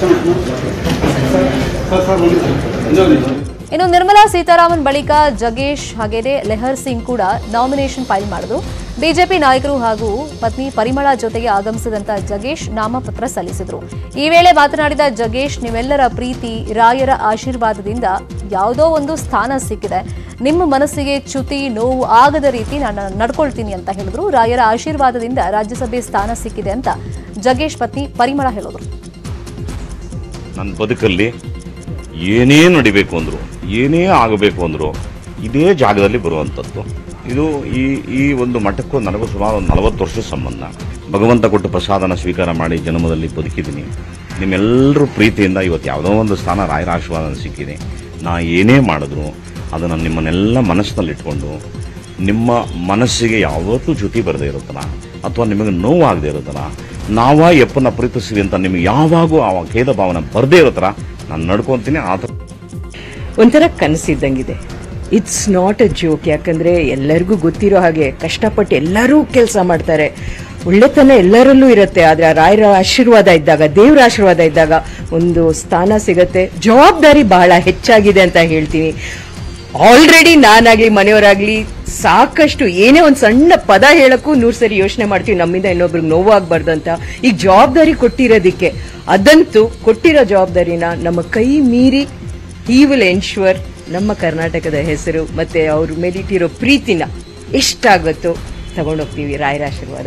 Speaker 1: ಇನ್ನು ನಿರ್ಮಲಾ ಸೀತಾರಾಮನ್ ಬಳಿಕ ಜಗೇಶ್ ಹಾಗೇನೆ ಲೆಹರ್ ಸಿಂಗ್ ಕೂಡ ನಾಮಿನೇಷನ್ ಫೈಲ್ ಮಾಡಿದ್ರು ಬಿಜೆಪಿ ನಾಯಕರು ಹಾಗೂ ಪತ್ನಿ ಪರಿಮಳ ಜೊತೆಗೆ ಆಗಮಿಸಿದಂತ ಜಗೇಶ್ ನಾಮಪತ್ರ ಸಲ್ಲಿಸಿದ್ರು ಈ ವೇಳೆ ಮಾತನಾಡಿದ ಜಗೇಶ್ ನಿಮ್ಮೆಲ್ಲರ ಪ್ರೀತಿ ರಾಯರ ಆಶೀರ್ವಾದದಿಂದ ಯಾವುದೋ ಒಂದು ಸ್ಥಾನ ಸಿಕ್ಕಿದೆ ನಿಮ್ಮ ಮನಸ್ಸಿಗೆ ಚ್ಯುತಿ ನೋವು ಆಗದ ರೀತಿ ನಾನು ನಡ್ಕೊಳ್ತೀನಿ ಅಂತ ಹೇಳಿದ್ರು ರಾಯರ ಆಶೀರ್ವಾದದಿಂದ ರಾಜ್ಯಸಭೆ ಸ್ಥಾನ ಸಿಕ್ಕಿದೆ ಅಂತ ಜಗೇಶ್ ಪತ್ನಿ ಪರಿಮಳ ಹೇಳಿದ್ರು
Speaker 11: ನನ್ನ ಬದುಕಲ್ಲಿ ಏನೇ ನಡಿಬೇಕು ಅಂದರು ಏನೇ ಆಗಬೇಕು ಅಂದರು ಇದೇ ಜಾಗದಲ್ಲಿ ಬರುವಂಥದ್ದು ಇದು ಈ ಈ ಒಂದು ಮಠಕ್ಕೂ ನನಗೂ ಸುಮಾರು ಒಂದು ನಲವತ್ತು ವರ್ಷದ ಸಂಬಂಧ ಭಗವಂತ ಕೊಟ್ಟು ಪ್ರಸಾದನ ಸ್ವೀಕಾರ ಮಾಡಿ ಜನ್ಮದಲ್ಲಿ ಬದುಕಿದ್ದೀನಿ ನಿಮ್ಮೆಲ್ಲರೂ ಪ್ರೀತಿಯಿಂದ ಇವತ್ತು ಯಾವುದೋ ಒಂದು ಸ್ಥಾನ ರಾಯರ ಆಶೀರ್ವಾದ ಸಿಕ್ಕಿದೆ ನಾ ಏನೇ ಮಾಡಿದ್ರು ಅದನ್ನು ನಿಮ್ಮನ್ನೆಲ್ಲ ಮನಸ್ಸಿನಲ್ಲಿ ಇಟ್ಕೊಂಡು ನಿಮ್ಮ ಮನಸ್ಸಿಗೆ ಯಾವತ್ತೂ ಚ್ಯುತಿ ಬರದೇ ಇರುತ್ತಲ್ಲ ಅಥವಾ ನಿಮಗೆ ನೋವಾಗದೇ ಇರುತ್ತಲ್ಲ ನಾವ ಎಪ್ಪನ್ನ ಪ್ರೀತಿಸ್ತೀವಿ ಅಂತ ನಿಮಗೆ ಯಾವಾಗೂ ಆ ಖೇದ ಭಾವನೆ ಬರದೇ ಇರೋ ಥರ ನಾನು ನಡ್ಕೊತೀನಿ ಆ ಥರ
Speaker 12: ಒಂಥರ ಕನಸಿದ್ದಂಗಿದೆ ಇಟ್ಸ್ ನಾಟ್ ಅ ಜೋಕ್ ಯಾಕಂದ್ರೆ ಎಲ್ಲರಿಗೂ ಗೊತ್ತಿರೋ ಹಾಗೆ ಕಷ್ಟಪಟ್ಟು ಎಲ್ಲರೂ ಕೆಲಸ ಮಾಡ್ತಾರೆ ಒಳ್ಳೆತನ ಎಲ್ಲರಲ್ಲೂ ಇರುತ್ತೆ ಆದ್ರೆ ಆ ರಾಯರ ಆಶೀರ್ವಾದ ಇದ್ದಾಗ ದೇವರ ಆಶೀರ್ವಾದ ಇದ್ದಾಗ ಒಂದು ಸ್ಥಾನ ಸಿಗತ್ತೆ ಜವಾಬ್ದಾರಿ ಬಹಳ ಹೆಚ್ಚಾಗಿದೆ ಅಂತ ಹೇಳ್ತೀನಿ ಆಲ್ರೆಡಿ ನಾನಾಗ್ಲಿ ಮನೆಯವರಾಗ್ಲಿ ಸಾಕಷ್ಟು ಏನೇ ಒಂದು ಸಣ್ಣ ಪದ ಹೇಳಕ್ಕೂ ನೂರು ಸರಿ ಯೋಚನೆ ಮಾಡ್ತೀವಿ ನಮ್ಮಿಂದ ಇನ್ನೊಬ್ರಿಗೆ ನೋವಾಗಬಾರ್ದು ಅಂತ ಈಗ ಜವಾಬ್ದಾರಿ ಕೊಟ್ಟಿರೋದಕ್ಕೆ ಅದಂತೂ ಕೊಟ್ಟಿರೋ ಜವಾಬ್ದಾರಿನ ನಮ್ಮ ಕೈ ಮೀರಿ ಹಿ ವಿಲ್ ಎನ್ಶ್ಯೂರ್ ನಮ್ಮ ಕರ್ನಾಟಕದ ಹೆಸರು ಮತ್ತೆ ಅವ್ರ ಮೇಲಿಟ್ಟಿರೋ ಪ್ರೀತಿನ ಎಷ್ಟಾಗುತ್ತೋ ತಗೊಂಡೋಗ್ತೀವಿ ರಾಯರ ಆಶೀರ್ವಾದ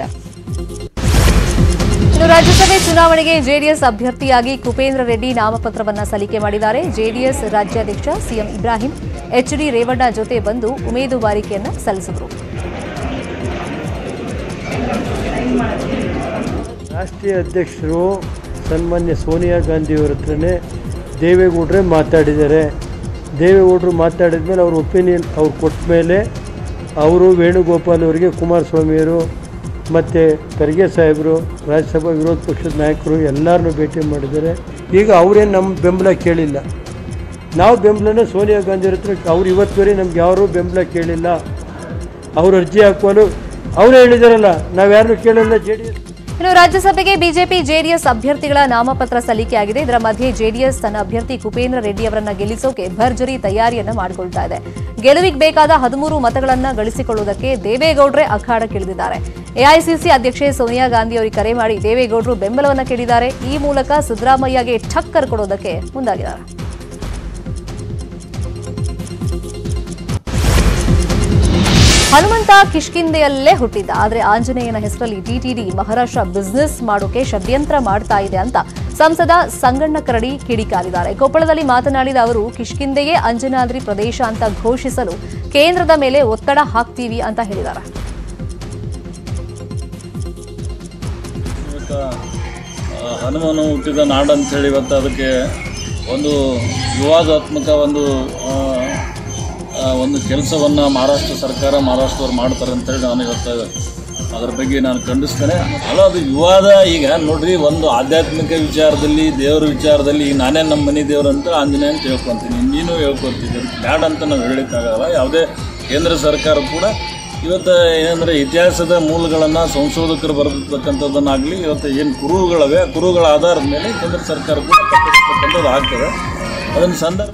Speaker 1: ಇನ್ನು ರಾಜ್ಯಸಭೆ ಚುನಾವಣೆಗೆ ಜೆಡಿಎಸ್ ಅಭ್ಯರ್ಥಿಯಾಗಿ ಕುಪೇಂದ್ರ ರೆಡ್ಡಿ ನಾಮಪತ್ರವನ್ನ ಸಲ್ಲಿಕೆ ಮಾಡಿದ್ದಾರೆ ಜೆಡಿಎಸ್ ರಾಜ್ಯಾಧ್ಯಕ್ಷ ಸಿಎಂ ಇಬ್ರಾಹಿಂ ಎಚ್ಡಿ ರೇವಣ್ಣ ಜೊತೆ ಬಂದು ಉಮೇದುವಾರಿಕೆಯನ್ನ ಸಲ್ಲಿಸಿದರು
Speaker 13: ರಾಷ್ಟ್ರೀಯ ಅಧ್ಯಕ್ಷರು ಸನ್ಮಾನ್ಯ ಸೋನಿಯಾ ಗಾಂಧಿಯವರ ಹತ್ರನೇ ದೇವೇಗೌಡರೇ ಮಾತಾಡಿದ್ದಾರೆ ದೇವೇಗೌಡರು ಮಾತಾಡಿದ ಮೇಲೆ ಅವ್ರ ಒಪಿನಿಯನ್ ಅವ್ರು ಕೊಟ್ಟ ಮೇಲೆ ಅವರು ವೇಣುಗೋಪಾಲ್ ಅವರಿಗೆ ಕುಮಾರಸ್ವಾಮಿಯವರು ಮತ್ತು ಖರ್ಗೆ ಸಾಹೇಬರು ರಾಜ್ಯಸಭಾ ವಿರೋಧ ಪಕ್ಷದ ನಾಯಕರು ಎಲ್ಲರನ್ನೂ ಭೇಟಿ ಮಾಡಿದ್ದಾರೆ ಈಗ ಅವರೇನು ನಮ್ಮ ಬೆಂಬಲ ಕೇಳಿಲ್ಲ ನಾವು ಬೆಂಬಲನ ಸೋನಿಯಾ ಗಾಂಧಿಯವ್ರ ಹತ್ರ ಅವ್ರು ಇವತ್ತುವರೆಗೆ ನಮ್ಗೆ ಯಾರೂ ಬೆಂಬಲ ಕೇಳಿಲ್ಲ ಅವ್ರು ಅರ್ಜಿ ಹಾಕುವಲು ಅವರೇ ಹೇಳಿದಾರಲ್ಲ ನಾವು ಯಾರನ್ನೂ ಕೇಳಿಲ್ಲ ಜೆ ಡಿ ಎಸ್
Speaker 1: ಇನ್ನು ರಾಜ್ಯಸಭೆಗೆ ಬಿಜೆಪಿ ಜೆಡಿಎಸ್ ಅಭ್ಯರ್ಥಿಗಳ ನಾಮಪತ್ರ ಸಲ್ಲಿಕೆಯಾಗಿದೆ ಇದರ ಮಧ್ಯೆ ಜೆಡಿಎಸ್ ತನ್ನ ಅಭ್ಯರ್ಥಿ ಕುಪೇಂದ್ರ ರೆಡ್ಡಿ ಅವರನ್ನ ಗೆಲ್ಲಿಸೋಕೆ ಭರ್ಜರಿ ತಯಾರಿಯನ್ನ ಮಾಡಿಕೊಳ್ತಾ ಇದೆ ಗೆಲುವಿಗೆ ಬೇಕಾದ ಹದಿಮೂರು ಮತಗಳನ್ನ ಗಳಿಸಿಕೊಳ್ಳುವುದಕ್ಕೆ ದೇವೇಗೌಡ್ರೆ ಅಖಾಡಕ್ಕಿಳಿದಿದ್ದಾರೆ ಎಐಸಿಸಿ ಅಧ್ಯಕ್ಷೆ ಸೋನಿಯಾ ಗಾಂಧಿ ಅವರಿಗೆ ಕರೆ ಮಾಡಿ ದೇವೇಗೌಡರು ಬೆಂಬಲವನ್ನ ಕೇಳಿದ್ದಾರೆ ಈ ಮೂಲಕ ಸಿದ್ದರಾಮಯ್ಯಗೆ ಠಕ್ಕರ್ ಕೊಡೋದಕ್ಕೆ ಮುಂದಾಗಿದ್ದಾರೆ ಹನುಮಂತ ಕಿಷ್ಕಿಂದೆಯಲ್ಲೇ ಹುಟ್ಟಿದ್ದ ಆದರೆ ಆಂಜನೇಯನ ಹೆಸರಲ್ಲಿ ಟಿಟಿಡಿ ಮಹಾರಾಷ್ಟ್ರ ಬಿಸ್ನೆಸ್ ಮಾಡೋಕೆ ಷಡ್ಯಂತ್ರ ಮಾಡ್ತಾ ಇದೆ ಅಂತ ಸಂಸದ ಸಂಗಣ್ಣ ಕರಡಿ ಕಿಡಿಕಾರಿದ್ದಾರೆ ಕೊಪ್ಪಳದಲ್ಲಿ ಮಾತನಾಡಿದ ಅವರು ಕಿಷ್ಕಿಂದೆಯೇ ಅಂಜನಾದ್ರಿ ಪ್ರದೇಶ ಅಂತ ಘೋಷಿಸಲು ಕೇಂದ್ರದ ಮೇಲೆ ಒತ್ತಡ ಹಾಕ್ತೀವಿ ಅಂತ ಹೇಳಿದ್ದಾರೆ
Speaker 14: ಇವತ್ತು ಆ, ಹನುಮನು ಹುಟ್ಟಿದ ನಾಡು ಅಂತೇಳಿ ಇವತ್ತು ಅದಕ್ಕೆ ಒಂದು ವಿವಾದಾತ್ಮಕ ಒಂದು ಆ, ಆ, ಒಂದು ಕೆಲಸವನ್ನು ಮಹಾರಾಷ್ಟ್ರ ಸರ್ಕಾರ ಮಹಾರಾಷ್ಟ್ರದವ್ರು ಮಾಡ್ತಾರೆ ಅಂತೇಳಿ ನಾನು ಇವತ್ತು ಅದರ ಬಗ್ಗೆ ನಾನು ಖಂಡಿಸ್ತೇನೆ ಅಲ್ಲ ಅದು ವಿವಾದ ಈಗ ನೋಡ್ರಿ ಒಂದು ಆಧ್ಯಾತ್ಮಿಕ ವಿಚಾರದಲ್ಲಿ ದೇವರ ವಿಚಾರದಲ್ಲಿ ಈಗ ನಾನೇ ನಮ್ಮ ಮನೆ ದೇವರು ಅಂತ ಆಂಜನೇಯ ಅಂತ ಹೇಳ್ಕೊತೀನಿ ನೀನು ಹೇಳ್ಕೊತಿದ್ದೆ ಬ್ಯಾಡ ಅಂತ ನಾವು ಹೇಳಲಿಕ್ಕಾಗಲ್ಲ ಯಾವುದೇ ಕೇಂದ್ರ ಸರ್ಕಾರ ಕೂಡ ಇವತ್ತು ಏನಂದರೆ ಇತಿಹಾಸದ ಮೂಲಗಳನ್ನು ಸಂಶೋಧಕರು ಬರೆದಿರ್ತಕ್ಕಂಥದ್ದನ್ನಾಗಲಿ ಇವತ್ತು ಏನು ಕುರುಹುಗಳವೆ ಆ ಕುರುಹುಗಳ ಆಧಾರದ ಮೇಲೆ ಕೇಂದ್ರ ಸರ್ಕಾರ ಕೂಡ ಪಟ್ಟಿರ್ತಕ್ಕಂಥದ್ದು ಆಗ್ತದೆ ಅದನ್ನು ಸಂದರ್ಭ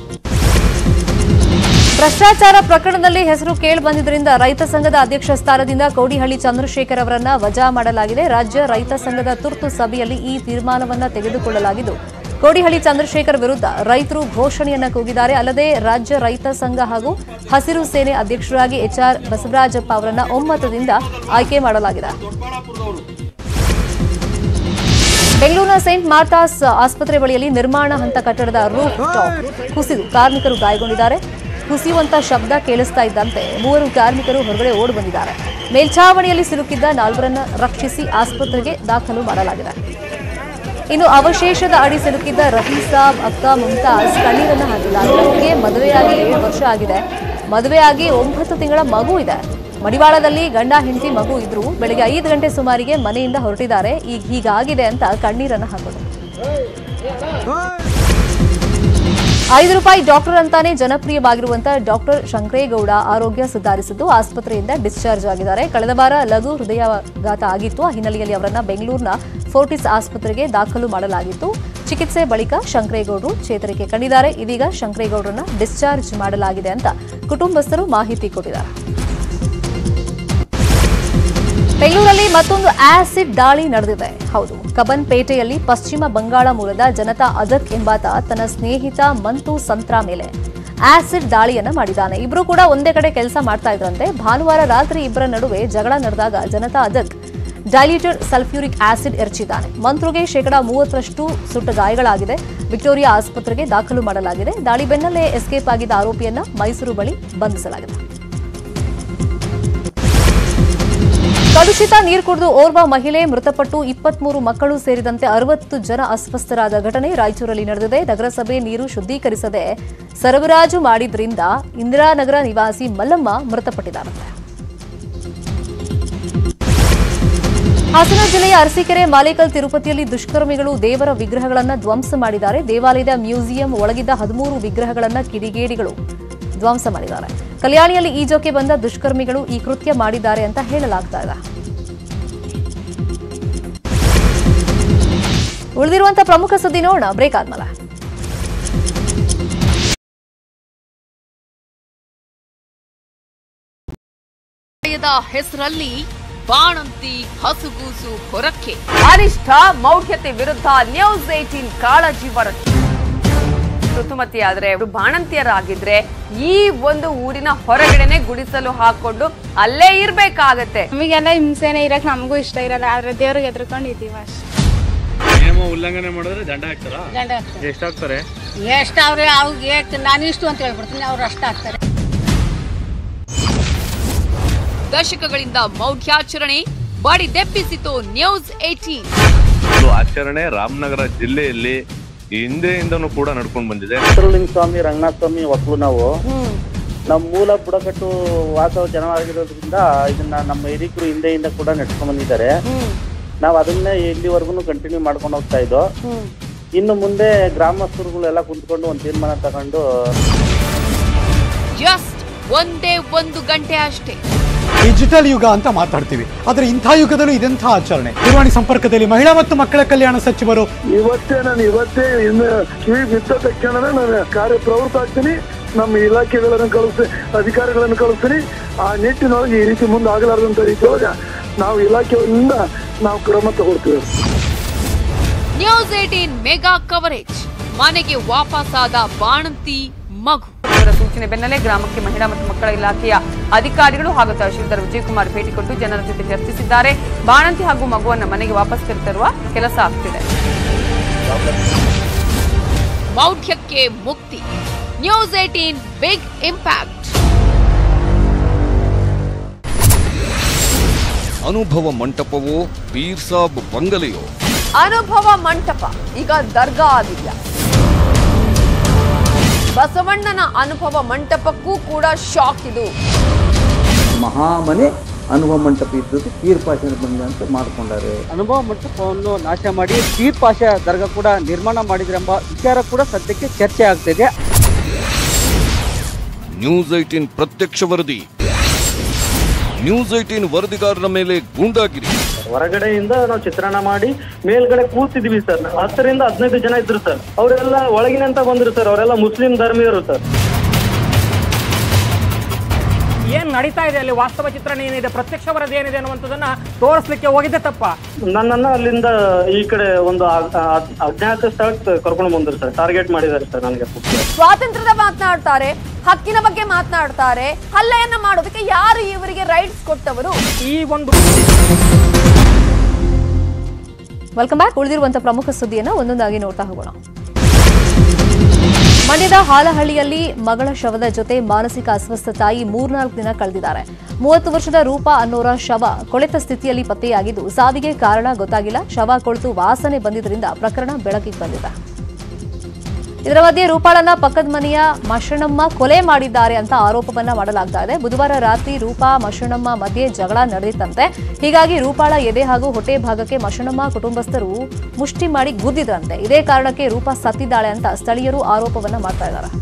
Speaker 1: ಭ್ರಷ್ಟಾಚಾರ ಪ್ರಕರಣದಲ್ಲಿ ಹೆಸರು ಕೇಳಿ ಬಂದಿದ್ದರಿಂದ ರೈತ ಸಂಘದ ಅಧ್ಯಕ್ಷ ಸ್ಥಾನದಿಂದ ಕೋಡಿಹಳ್ಳಿ ಚಂದ್ರಶೇಖರ್ ಅವರನ್ನ ವಜಾ ಮಾಡಲಾಗಿದೆ ರಾಜ್ಯ ರೈತ ಸಂಘದ ತುರ್ತು ಸಭೆಯಲ್ಲಿ ಈ ತೀರ್ಮಾನವನ್ನ ತೆಗೆದುಕೊಳ್ಳಲಾಗಿದ್ದು ಕೋಡಿಹಳ್ಳಿ ಚಂದ್ರಶೇಖರ್ ವಿರುದ್ಧ ರೈತರು ಘೋಷಣೆಯನ್ನ ಕೂಗಿದ್ದಾರೆ ಅಲ್ಲದೆ ರಾಜ್ಯ ರೈತ ಸಂಘ ಹಾಗೂ ಹಸಿರು ಸೇನೆ ಅಧ್ಯಕ್ಷರಾಗಿ ಎಚ್ಆರ್ ಬಸವರಾಜಪ್ಪ ಅವರನ್ನ ಒಮ್ಮತದಿಂದ ಆಯ್ಕೆ ಮಾಡಲಾಗಿದೆ ಬೆಂಗಳೂರಿನ ಸೇಂಟ್ ಮಾರ್ತಾಸ್ ಆಸ್ಪತ್ರೆ ಬಳಿಯಲ್ಲಿ ನಿರ್ಮಾಣ ಹಂತ ಕಟ್ಟಡದ ರೂಫ್ ಟಾಪ್ ಕುಸಿದು ಕಾರ್ಮಿಕರು ಗಾಯಗೊಂಡಿದ್ದಾರೆ ಕುಸಿಯುವಂತ ಶಬ್ದ ಕೇಳಿಸ್ತಾ ಇದ್ದಂತೆ ಮೂವರು ಕಾರ್ಮಿಕರು ಹೊರಗಡೆ ಓಡಿ ಬಂದಿದ್ದಾರೆ ಮೇಲ್ಛಾವಣಿಯಲ್ಲಿ ಸಿಲುಕಿದ್ದ ನಾಲ್ವರನ್ನ ರಕ್ಷಿಸಿ ಆಸ್ಪತ್ರೆಗೆ ದಾಖಲು ಮಾಡಲಾಗಿದೆ ಇನ್ನು ಅವಶೇಷದ ಅಡಿ ಸಿಲುಕಿದ್ದ ರಫೀಸಾಬ್ ಅಕ್ಕ ಮುಮ್ತಾಜ್ ಕಣ್ಣೀರನ್ನ ಹಾಕಿದ್ದಾರೆ ಅವರಿಗೆ ಮದುವೆಯಾಗಿ ಏಳು ವರ್ಷ ಆಗಿದೆ ಮದುವೆಯಾಗಿ ಒಂಬತ್ತು ತಿಂಗಳ ಮಗು ಇದೆ ಮಡಿವಾಳದಲ್ಲಿ ಗಂಡ ಹೆಂಡತಿ ಮಗು ಇದ್ರು ಬೆಳಗ್ಗೆ ಐದು ಗಂಟೆ ಸುಮಾರಿಗೆ ಮನೆಯಿಂದ ಹೊರಟಿದ್ದಾರೆ ಈಗ ಹೀಗಾಗಿದೆ ಅಂತ ಕಣ್ಣೀರನ್ನ ಹಾಕೋದು ಐದು ರೂಪಾಯಿ ಡಾಕ್ಟರ್ ಅಂತಾನೆ ಜನಪ್ರಿಯವಾಗಿರುವಂತ ಡಾಕ್ಟರ್ ಶಂಕರೇಗೌಡ ಆರೋಗ್ಯ ಸುಧಾರಿಸಿದ್ದು ಆಸ್ಪತ್ರೆಯಿಂದ ಡಿಸ್ಚಾರ್ಜ್ ಆಗಿದ್ದಾರೆ ಕಳೆದ ವಾರ ಲಘು ಹೃದಯಾಘಾತ ಆಗಿತ್ತು ಆ ಹಿನ್ನೆಲೆಯಲ್ಲಿ ಅವರನ್ನ ಬೆಂಗಳೂರಿನ ಫೋರ್ಟಿಸ್ ಆಸ್ಪತ್ರೆಗೆ ದಾಖಲು ಮಾಡಲಾಗಿತ್ತು ಚಿಕಿತ್ಸೆ ಬಳಿಕ ಶಂಕರೇಗೌಡರು ಚೇತರಿಕೆ ಕಂಡಿದ್ದಾರೆ ಇದೀಗ ಶಂಕರೇಗೌಡರನ್ನ ಡಿಸ್ಚಾರ್ಜ್ ಮಾಡಲಾಗಿದೆ ಅಂತ ಕುಟುಂಬಸ್ಥರು ಮಾಹಿತಿ ಕೊಟ್ಟಿದ್ದಾರೆ ಬೆಂಗಳೂರಲ್ಲಿ ಮತ್ತೊಂದು ಆಸಿಡ್ ದಾಳಿ ನಡೆದಿದೆ ಹೌದು ಕಬನ್ಪೇಟೆಯಲ್ಲಿ ಪಶ್ಚಿಮ ಬಂಗಾಳ ಮೂಲದ ಜನತಾ ಅಜಕ್ ಎಂಬಾತ ತನ್ನ ಸ್ನೇಹಿತ ಮಂತು ಸಂತ್ರಾ ಮೇಲೆ ಆಸಿಡ್ ದಾಳಿಯನ್ನ ಮಾಡಿದ್ದಾನೆ ಇಬ್ರು ಕೂಡ ಒಂದೇ ಕಡೆ ಕೆಲಸ ಮಾಡ್ತಾ ಇದ್ರಂತೆ ಭಾನುವಾರ ರಾತ್ರಿ ಇಬ್ಬರ ನಡುವೆ ಜಗಳ ನಡೆದಾಗ ಜನತಾ ಅಜಕ್ ಡೈಲ್ಯೂಟೆಡ್ ಸಲ್ಫ್ಯೂರಿಕ್ ಆಸಿಡ್ ಎರಚಿದ್ದಾನೆ ಮಂತ್ರುಗೆ ಶೇಕಡಾ ಮೂವತ್ತರಷ್ಟು ಸುಟ್ಟ ಗಾಯಗಳಾಗಿದೆ ವಿಕ್ಟೋರಿಯಾ ಆಸ್ಪತ್ರೆಗೆ ದಾಖಲು ಮಾಡಲಾಗಿದೆ ದಾಳಿ ಬೆನ್ನಲ್ಲೇ ಎಸ್ಕೇಪ್ ಆಗಿದ್ದ ಆರೋಪಿಯನ್ನ ಮೈಸೂರು ಬಳಿ ಬಂಧಿಸಲಾಗಿದೆ ಕಲುಷಿತ ನೀರು ಕುಡಿದು ಓರ್ವ ಮಹಿಳೆ ಮೃತಪಟ್ಟು ಇಪ್ಪತ್ಮೂರು ಮಕ್ಕಳು ಸೇರಿದಂತೆ ಅರವತ್ತು ಜನ ಅಸ್ವಸ್ಥರಾದ ಘಟನೆ ರಾಯಚೂರಲ್ಲಿ ನಡೆದಿದೆ ನಗರಸಭೆ ನೀರು ಶುದ್ಧೀಕರಿಸದೆ ಸರಬರಾಜು ಮಾಡಿದ್ರಿಂದ ಇಂದಿರಾನಗರ ನಿವಾಸಿ ಮಲ್ಲಮ್ಮ ಮೃತಪಟ್ಟಿದ್ದಾರಂತೆ ಹಾಸನ ಜಿಲ್ಲೆಯ ಅರಸೀಕೆರೆ ಮಾಲೇಕಲ್ ತಿರುಪತಿಯಲ್ಲಿ ದುಷ್ಕರ್ಮಿಗಳು ದೇವರ ವಿಗ್ರಹಗಳನ್ನು ಧ್ವಂಸ ಮಾಡಿದ್ದಾರೆ ದೇವಾಲಯದ ಮ್ಯೂಸಿಯಂ ಒಳಗಿದ್ದ ಹದಿಮೂರು ವಿಗ್ರಹಗಳನ್ನು ಕಿಡಿಗೇಡಿಗಳು ಧ್ವಂಸ ಮಾಡಿದ್ದಾರೆ ಕಲ್ಯಾಣಿಯಲ್ಲಿ ಈಜೋಕೆ ಬಂದ ದುಷ್ಕರ್ಮಿಗಳು ಈ ಕೃತ್ಯ ಮಾಡಿದ್ದಾರೆ ಅಂತ ಹೇಳಲಾಗ್ತಾ ಇದೆ ಉಳಿದಿರುವಂತಹ ಪ್ರಮುಖ ಸುದ್ದಿ ನೋಡೋಣ ಬ್ರೇಕ್ ಆದ್ಮೇಲೆ
Speaker 15: ವಲಯದ ಹೆಸರಲ್ಲಿ ಬಾಣಂತಿ ಹಸುಗೂಸು ಹೊರಕ್ಕೆ
Speaker 16: ಅನಿಷ್ಠ ಮೌಢ್ಯತೆ ವಿರುದ್ಧ ನ್ಯೂಸ್ ಏಟೀನ್ ಕಾಳಜಿ ವರದಿ ಋತುಮತಿಯಾದ್ರೆ ಅವರು ಬಾಣಂತಿಯರಾಗಿದ್ರೆ ಈ ಒಂದು ಊರಿನ ಹೊರಗಡೆನೆ ಗುಡಿಸಲು ಹಾಕೊಂಡು ಅಲ್ಲೇ ಇರ್ಬೇಕಾಗತ್ತೆ
Speaker 17: ನಮಗೆಲ್ಲ ಹಿಂಸೆನೆ ಇರಕ್ ನಮಗೂ ಇಷ್ಟ ಇರಲ್ಲ ಆದ್ರೆ ದೇವ್ರಿಗೆ ಎದ್ರುಕೊಂಡು ಇದೀವಿ ಅಷ್ಟೇ
Speaker 7: ನಿಯಮ ಉಲ್ಲಂಘನೆ ಮಾಡಿದ್ರೆ ದಂಡ ಹಾಕ್ತಾರಾ
Speaker 18: ದಂಡ ಹಾಕ್ತಾರೆ.
Speaker 7: ಎಷ್ಟು ಹಾಕ್ತಾರೆ
Speaker 18: ಎಷ್ಟು ಅವ್ರೆ ಅವ್ರಿಗೆ ನಾನು ಇಷ್ಟು ಅಂತ ಹೇಳ್ಬಿಡ್ತೀನಿ ಅವ್ರು ಅಷ್ಟ ಆಗ್ತಾರೆ
Speaker 15: ದಶಕಗಳಿಂದ ಮೌಢ್ಯಾಚರಣೆ ಬಡಿದೆಬ್ಬಿಸಿತು ನ್ಯೂಸ್ ಏಟೀನ್
Speaker 19: ಇದು ಆಚರಣೆ ರಾಮನಗರ ಜಿಲ್ಲೆಯಲ್ಲಿ ಹಿಂದೆಯಿಂದನೂ ಕೂಡ ನಡ್ಕೊಂಡು ಬಂದಿದೆ
Speaker 20: ಚಿತ್ರಲಿಂಗ ಸ್ವಾಮಿ ರಂಗನಾಥ ಸ್ವಾಮಿ ಒಕ್ಕಲು ನಾವು ನಮ್ಮ ಮೂಲ ಬುಡಕಟ್ಟು ವಾಸ ಜನವಾಗಿರೋದ್ರಿಂದ ಇದನ್ನ ನಮ್ಮ ಹಿರಿಕರು ಹಿಂದೆಯಿಂದ ಕೂಡ ನಡ್ಕೊಂಡ್ ಬಂದಿದ್ದಾರೆ ನಾವು ಅದನ್ನೇ ಇಲ್ಲಿವರೆಗೂ ಕಂಟಿನ್ಯೂ ಮಾಡ್ಕೊಂಡು ಹೋಗ್ತಾ ಇದ್ದೋ ಇನ್ನು ಮುಂದೆ ಗ್ರಾಮಸ್ಥರುಗಳೆಲ್ಲ ಕುಂತ್ಕೊಂಡು ಒಂದು ತೀರ್ಮಾನ ತಗೊಂಡು
Speaker 15: ಜಸ್ಟ್ ಒಂದೇ ಒಂದು ಗಂಟೆ ಅಷ್ಟೇ
Speaker 21: ಡಿಜಿಟಲ್ ಯುಗ ಅಂತ ಮಾತಾಡ್ತೀವಿ ಆದ್ರೆ ಇಂಥ ಯುಗದಲ್ಲೂ ಇದೆಂಥ ಆಚರಣೆ ದೂರವಾಣಿ ಸಂಪರ್ಕದಲ್ಲಿ ಮಹಿಳಾ ಮತ್ತು ಮಕ್ಕಳ ಕಲ್ಯಾಣ ಸಚಿವರು
Speaker 22: ಇವತ್ತೇ ನಾನು ಇವತ್ತೇ ಇನ್ನು ಕಿವಿ ಬಿದ್ದ ತಕ್ಷಣ ನಾನು ಕಾರ್ಯಪ್ರವೃತ್ತ ಆಗ್ತೀನಿ ನಮ್ಮ ಇಲಾಖೆಗಳನ್ನು ಕಳಿಸಿ ಅಧಿಕಾರಿಗಳನ್ನು ಕಳಿಸ್ತೀನಿ ಆ ನಿಟ್ಟಿನೊಳಗೆ ಈ ರೀತಿ ಮುಂದೆ ಆಗಲಾರ್ದಂತ ರೀತಿಯೊಳಗೆ ನಾವು ಇಲಾಖೆಯಿಂದ ನಾವು ಕ್ರಮ ತಗೊಳ್ತೀವಿ
Speaker 15: ನ್ಯೂಸ್ ಏಟೀನ್ ಮೆಗಾ ಕವರೇಜ್ ಮನೆಗೆ ವಾಪಸ್ಸಾದ ಬಾಣಂತಿ ಮಗು
Speaker 16: ಇವರ ಸೂಚನೆ ಬೆನ್ನಲ್ಲೇ ಗ್ರಾಮಕ್ಕೆ ಮಹಿಳಾ ಮತ್ತು ಮಕ್ಕಳ ಇಲಾಖೆಯ ಅಧಿಕಾರಿಗಳು ಹಾಗೂ ತಹಶೀಲ್ದಾರ್ ವಿಜಯಕುಮಾರ್ ಭೇಟಿ ಕೊಟ್ಟು ಜನರ ಜೊತೆ ಚರ್ಚಿಸಿದ್ದಾರೆ ಬಾಣಂತಿ ಹಾಗೂ ಮಗುವನ್ನ ಮನೆಗೆ ವಾಪಸ್ ಕರೆತರುವ ಕೆಲಸ ಆಗ್ತಿದೆ
Speaker 15: ಮೌಢ್ಯಕ್ಕೆ ಮುಕ್ತಿ ನ್ಯೂಸ್ ಏಟೀನ್ ಬಿಗ್ ಇಂಪ್ಯಾಕ್ಟ್
Speaker 2: ಅನುಭವ ಮಂಟಪವೋ ಪೀರ್ ಸಾಬ್ ಬಂಗಲೆಯೋ
Speaker 16: ಅನುಭವ ಮಂಟಪ ಈಗ ದರ್ಗಾ ಆಗಿದೆಯಾ ಬಸವಣ್ಣನ ಅನುಭವ ಮಂಟಪಕ್ಕೂ ಕೂಡ ಶಾಕ್ ಇದು
Speaker 3: ಮಹಾಮನೆ ಅನುಭವ ಮಂಟಪ ಇದ್ದದ್ದು ಪೀರ್ ಪಾಷನ ಬಂಗ ಅಂತ ಮಾಡ್ಕೊಂಡಾರೆ
Speaker 23: ಅನುಭವ ಮಂಟಪವನ್ನು ನಾಶ ಮಾಡಿ ಪೀರ್ ಪಾಷ ದರ್ಗಾ ಕೂಡ ನಿರ್ಮಾಣ ಮಾಡಿದ್ರೆಂಬ ವಿಚಾರ ಕೂಡ ಸದ್ಯಕ್ಕೆ ಚರ್ಚೆ ಆಗ್ತಿದೆ
Speaker 2: ನ್ಯೂಸ್ ಏಟೀನ್ ಪ್ರತ್ಯಕ್ಷ ವರದಿ ನ್ಯೂಸ್ ಏಟೀನ್ ವರದಿಗಾರರ ಮೇಲೆ ಗೂಂಡಾಗಿರಿ
Speaker 24: ಹೊರಗಡೆಯಿಂದ ನಾವು ಚಿತ್ರಾನ್ನ ಮಾಡಿ ಮೇಲ್ಗಡೆ ಕೂತಿದ್ವಿ ಸರ್ ಹತ್ತರಿಂದ ಹದಿನೈದು ಜನ ಇದ್ರು ಸರ್ ಅವರೆಲ್ಲ ಒಳಗಿನಂತ ಬಂದ್ರು ಸರ್ ಅವರೆಲ್ಲ ಮುಸ್ಲಿಂ ಧರ್ಮೀಯರು ಸರ್
Speaker 25: ಏನ್ ನಡೀತಾ ಇದೆ ಅಲ್ಲಿ ವಾಸ್ತವ ಚಿತ್ರಣ ಏನಿದೆ ಪ್ರತ್ಯಕ್ಷ ವರದಿ ಏನಿದೆ ಅನ್ನುವಂಥದ್ದನ್ನ ತೋರಿಸ್ಲಿಕ್ಕೆ ಹೋಗಿದ್ದೆ ತಪ್ಪ
Speaker 24: ನನ್ನನ್ನ ಅಲ್ಲಿಂದ ಈ ಕಡೆ ಒಂದು ಅ- ಅ- ಅಜ್ಞಾತ ಸ್ಥಳಕ್ಕೆ ಕರ್ಕೊಂಡು ಬಂದ್ರು ಸರ್ ಟಾರ್ಗೆಟ್ ಮಾಡಿದ್ದಾರೆ ಸರ್ ನನಗೆ
Speaker 16: ಸ್ವಾತಂತ್ರ್ಯದ ಮಾತನಾಡ್ತಾರೆ ಹಕ್ಕಿನ ಬಗ್ಗೆ ಮಾತನಾಡ್ತಾರೆ ಹಲ್ಲೆಯನ್ನ ಮಾಡೋದಕ್ಕೆ ಯಾರು ಇವರಿಗೆ ರೈಟ್ಸ್ ಕೊಟ್ಟವರು
Speaker 25: ಈ ಒಂದು
Speaker 1: ವೆಲ್ಕಮ್ ಬ್ಯಾಕ್ ಉಳಿದಿರುವಂತ ಪ್ರಮುಖ ಸುದ್ದಿಯನ್ನ ಒಂದೊಂದಾಗಿ ನೋಡ್ತಾ ಹೋಗೋಣ ಮಂಡ್ಯದ ಹಾಲಹಳ್ಳಿಯಲ್ಲಿ ಮಗಳ ಶವದ ಜೊತೆ ಮಾನಸಿಕ ಅಸ್ವಸ್ಥ ತಾಯಿ ಮೂರ್ನಾಲ್ಕು ದಿನ ಕಳೆದಿದ್ದಾರೆ ಮೂವತ್ತು ವರ್ಷದ ರೂಪ ಅನ್ನೋರ ಶವ ಕೊಳೆತ ಸ್ಥಿತಿಯಲ್ಲಿ ಪತ್ತೆಯಾಗಿದ್ದು ಸಾವಿಗೆ ಕಾರಣ ಗೊತ್ತಾಗಿಲ್ಲ ಶವ ಕೊಳೆತು ವಾಸನೆ ಬಂದಿದ್ದರಿಂದ ಪ್ರಕರಣ ಬೆಳಕಿಗೆ ಬಂದಿದೆ ಇದರ ಮಧ್ಯೆ ರೂಪಾಳನ್ನ ಪಕ್ಕದ ಮನೆಯ ಮಶಣಮ್ಮ ಕೊಲೆ ಮಾಡಿದ್ದಾರೆ ಅಂತ ಆರೋಪವನ್ನ ಮಾಡಲಾಗ್ತಾ ಇದೆ ಬುಧವಾರ ರಾತ್ರಿ ರೂಪಾ ಮಶಣಮ್ಮ ಮಧ್ಯೆ ಜಗಳ ನಡೆದಿತ್ತಂತೆ ಹೀಗಾಗಿ ರೂಪಾಳ ಎದೆ ಹಾಗೂ ಹೊಟ್ಟೆ ಭಾಗಕ್ಕೆ ಮಶಣಮ್ಮ ಕುಟುಂಬಸ್ಥರು ಮುಷ್ಟಿ ಮಾಡಿ ಗುದ್ದಿದ್ರಂತೆ ಇದೇ ಕಾರಣಕ್ಕೆ ರೂಪಾ ಸತ್ತಿದ್ದಾಳೆ ಅಂತ ಸ್ಥಳೀಯರು ಆರೋಪವನ್ನ ಮಾಡ್ತಾ ಇದ್ದಾರೆ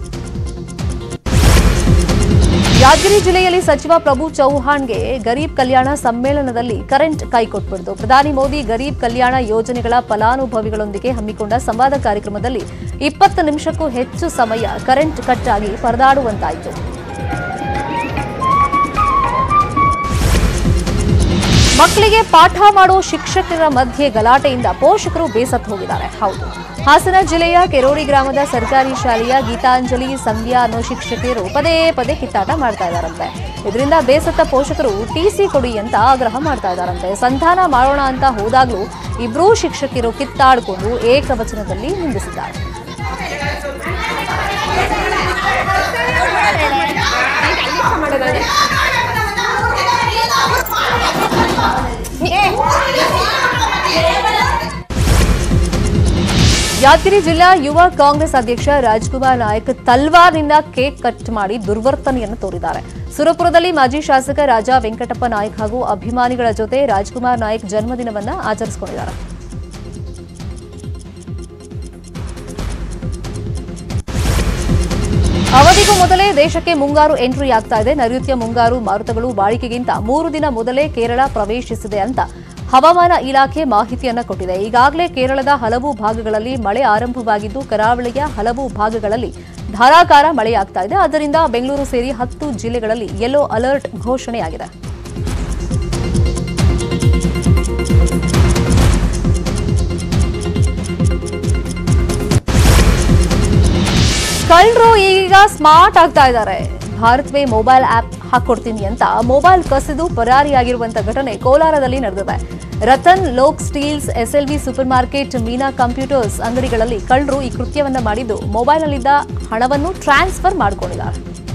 Speaker 1: ಯಾದಗಿರಿ ಜಿಲ್ಲೆಯಲ್ಲಿ ಸಚಿವ ಪ್ರಭು ಚೌಹಾಣ್ಗೆ ಗರೀಬ್ ಕಲ್ಯಾಣ ಸಮ್ಮೇಳನದಲ್ಲಿ ಕರೆಂಟ್ ಕೈಕೊಟ್ಬಿಡ್ತು ಪ್ರಧಾನಿ ಮೋದಿ ಗರೀಬ್ ಕಲ್ಯಾಣ ಯೋಜನೆಗಳ ಫಲಾನುಭವಿಗಳೊಂದಿಗೆ ಹಮ್ಮಿಕೊಂಡ ಸಂವಾದ ಕಾರ್ಯಕ್ರಮದಲ್ಲಿ ಇಪ್ಪತ್ತು ನಿಮಿಷಕ್ಕೂ ಹೆಚ್ಚು ಸಮಯ ಕರೆಂಟ್ ಕಟ್ ಆಗಿ ಪರದಾಡುವಂತಾಯಿತು ಮಕ್ಕಳಿಗೆ ಪಾಠ ಮಾಡೋ ಶಿಕ್ಷಕರ ಮಧ್ಯೆ ಗಲಾಟೆಯಿಂದ ಪೋಷಕರು ಬೇಸತ್ತು ಹೋಗಿದ್ದಾರೆ ಹೌದು ಹಾಸನ ಜಿಲ್ಲೆಯ ಕೆರೋಡಿ ಗ್ರಾಮದ ಸರ್ಕಾರಿ ಶಾಲೆಯ ಗೀತಾಂಜಲಿ ಸಂಧ್ಯಾ ಅನ್ನೋ ಶಿಕ್ಷಕಿಯರು ಪದೇ ಪದೇ ಕಿತ್ತಾಟ ಮಾಡ್ತಾ ಇದ್ದಾರಂತೆ ಇದರಿಂದ ಬೇಸತ್ತ ಪೋಷಕರು ಟಿಸಿ ಕೊಡಿ ಅಂತ ಆಗ್ರಹ ಮಾಡ್ತಾ ಇದ್ದಾರಂತೆ ಸಂಧಾನ ಮಾಡೋಣ ಅಂತ ಹೋದಾಗ್ಲೂ ಇಬ್ರೂ ಶಿಕ್ಷಕಿಯರು ಕಿತ್ತಾಡಿಕೊಂಡು ಏಕವಚನದಲ್ಲಿ ನಿಂದಿಸಿದ್ದಾರೆ ಯಾದಗಿರಿ ಜಿಲ್ಲಾ ಯುವ ಕಾಂಗ್ರೆಸ್ ಅಧ್ಯಕ್ಷ ರಾಜ್ಕುಮಾರ್ ನಾಯಕ್ ತಲ್ವಾರ್ನಿಂದ ಕೇಕ್ ಕಟ್ ಮಾಡಿ ದುರ್ವರ್ತನೆಯನ್ನು ತೋರಿದ್ದಾರೆ ಸುರಪುರದಲ್ಲಿ ಮಾಜಿ ಶಾಸಕ ರಾಜಾ ವೆಂಕಟಪ್ಪ ನಾಯಕ್ ಹಾಗೂ ಅಭಿಮಾನಿಗಳ ಜೊತೆ ರಾಜ್ಕುಮಾರ್ ನಾಯಕ್ ಜನ್ಮದಿನವನ್ನ ಆಚರಿಸಿಕೊಂಡಿದ್ದಾರೆ ಅವಧಿಗೂ ಮೊದಲೇ ದೇಶಕ್ಕೆ ಮುಂಗಾರು ಎಂಟ್ರಿ ಆಗ್ತಾ ಇದೆ ನೈಋತ್ಯ ಮುಂಗಾರು ಮಾರುತಗಳು ಬಾಳಿಕೆಗಿಂತ ಮೂರು ದಿನ ಮೊದಲೇ ಕೇರಳ ಪ್ರವೇಶಿಸಿದೆ ಅಂತ ಹವಾಮಾನ ಇಲಾಖೆ ಮಾಹಿತಿಯನ್ನ ಕೊಟ್ಟಿದೆ ಈಗಾಗಲೇ ಕೇರಳದ ಹಲವು ಭಾಗಗಳಲ್ಲಿ ಮಳೆ ಆರಂಭವಾಗಿದ್ದು ಕರಾವಳಿಯ ಹಲವು ಭಾಗಗಳಲ್ಲಿ ಧಾರಾಕಾರ ಮಳೆಯಾಗ್ತಾ ಇದೆ ಆದ್ದರಿಂದ ಬೆಂಗಳೂರು ಸೇರಿ ಹತ್ತು ಜಿಲ್ಲೆಗಳಲ್ಲಿ ಯೆಲ್ಲೋ ಅಲರ್ಟ್ ಘೋಷಣೆಯಾಗಿದೆ ಕಳ್ಳರು ಈಗ ಸ್ಮಾರ್ಟ್ ಆಗ್ತಾ ಇದ್ದಾರೆ ಭಾರತ್ ವೇ ಮೊಬೈಲ್ ಆಪ್ ಹಾಕೊಡ್ತೀನಿ ಅಂತ ಮೊಬೈಲ್ ಕಸಿದು ಪರಾರಿಯಾಗಿರುವಂತ ಘಟನೆ ಕೋಲಾರದಲ್ಲಿ ನಡೆದಿದೆ Ratan Lok steels SLV super market Meena computers ಅಂಗಡಿಗಳಲ್ಲಿ ಕಳ್ಳರು ಈ ಕೃತ್ಯವನ್ನ ಮಾಡಿದ್ದು ಮೊಬೈಲ್ನಲ್ಲಿದ್ದ ಹಣವನ್ನು ಟ್ರಾನ್ಸ್ಫರ್ ಮಾಡಿಕೊಂಡಿದ್ದಾರೆ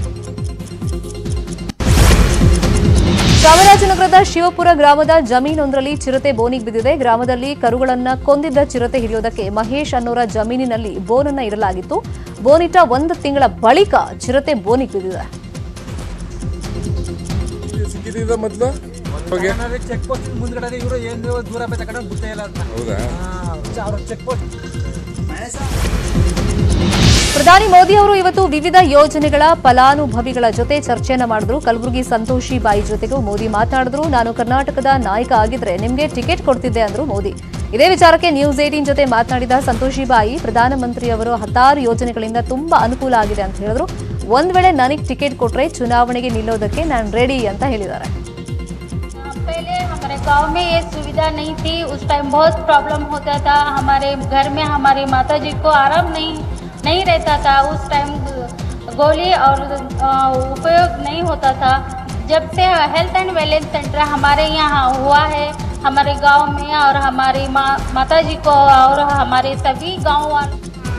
Speaker 1: ಚಾಮರಾಜನಗರದ ಶಿವಪುರ ಗ್ರಾಮದ ಜಮೀನೊಂದರಲ್ಲಿ ಚಿರತೆ ಬೋನಿಗೆ ಬಿದ್ದಿದೆ ಗ್ರಾಮದಲ್ಲಿ ಕರುಗಳನ್ನ ಕೊಂದಿದ್ದ ಚಿರತೆ ಹಿಡಿಯೋದಕ್ಕೆ ಮಹೇಶ್ ಅನ್ನೋರ ಜಮೀನಿನಲ್ಲಿ ಬೋನನ್ನ ಇಡಲಾಗಿತ್ತು ಬೋನಿಟ್ಟ ಒಂದು ತಿಂಗಳ ಬಳಿಕ ಚಿರತೆ ಬೋನಿಗೆ ಬಿದ್ದಿದೆ
Speaker 26: ಸಿಕ್ಕಿದ್ದ ಮೊದಲು
Speaker 21: ಚೆಕ್ ಪೋಸ್ಟ್ ಮುಂದ್ಗಡೆ ಇವರು ಏನು ದೂರ ತಗೊಂಡು ಬಿಡ್ತಾ ಇಲ್ಲ ಅಂತ
Speaker 26: ಹೌದಾ
Speaker 21: ಅವ್ರ ಚೆಕ್ ಪೋಸ್ಟ್
Speaker 1: ಪ್ರಧಾನಿ ಮೋದಿ ಅವರು ಇವತ್ತು ವಿವಿಧ ಯೋಜನೆಗಳ ಫಲಾನುಭವಿಗಳ ಜೊತೆ ಚರ್ಚೆಯನ್ನ ಮಾಡಿದ್ರು ಕಲಬುರಗಿ ಸಂತೋಷಿ ಬಾಯಿ ಜೊತೆಗೂ ಮೋದಿ ಮಾತನಾಡಿದ್ರು ನಾನು ಕರ್ನಾಟಕದ ನಾಯಕ ಆಗಿದ್ರೆ ನಿಮ್ಗೆ ಟಿಕೆಟ್ ಕೊಡ್ತಿದ್ದೆ ಅಂದ್ರು ಮೋದಿ ಇದೇ ವಿಚಾರಕ್ಕೆ ನ್ಯೂಸ್ ಏಟೀನ್ ಜೊತೆ ಮಾತನಾಡಿದ ಸಂತೋಷಿ ಬಾಯಿ ಪ್ರಧಾನಮಂತ್ರಿ ಅವರು ಹತ್ತಾರು ಯೋಜನೆಗಳಿಂದ ತುಂಬಾ ಅನುಕೂಲ ಆಗಿದೆ ಅಂತ ಹೇಳಿದ್ರು ಒಂದ್ ವೇಳೆ ನನಗೆ ಟಿಕೆಟ್ ಕೊಟ್ರೆ ಚುನಾವಣೆಗೆ ನಿಲ್ಲೋದಕ್ಕೆ ನಾನು ರೆಡಿ ಅಂತ ಹೇಳಿದ್ದಾರೆ
Speaker 27: पहले हमारे गांव में ये सुविधा नहीं थी उस टाइम बहुत प्रॉब्लम होता था हमारे घर में हमारी माता जी को आराम नहीं नहीं रहता था उस टाइम गोली और अ, उपयोग नहीं होता था जब से हेल्थ एंड वेलनेस सेंटर हमारे यहाँ हुआ है हमारे गांव में और हमारी माँ माता जी को और हमारे सभी गांव वाले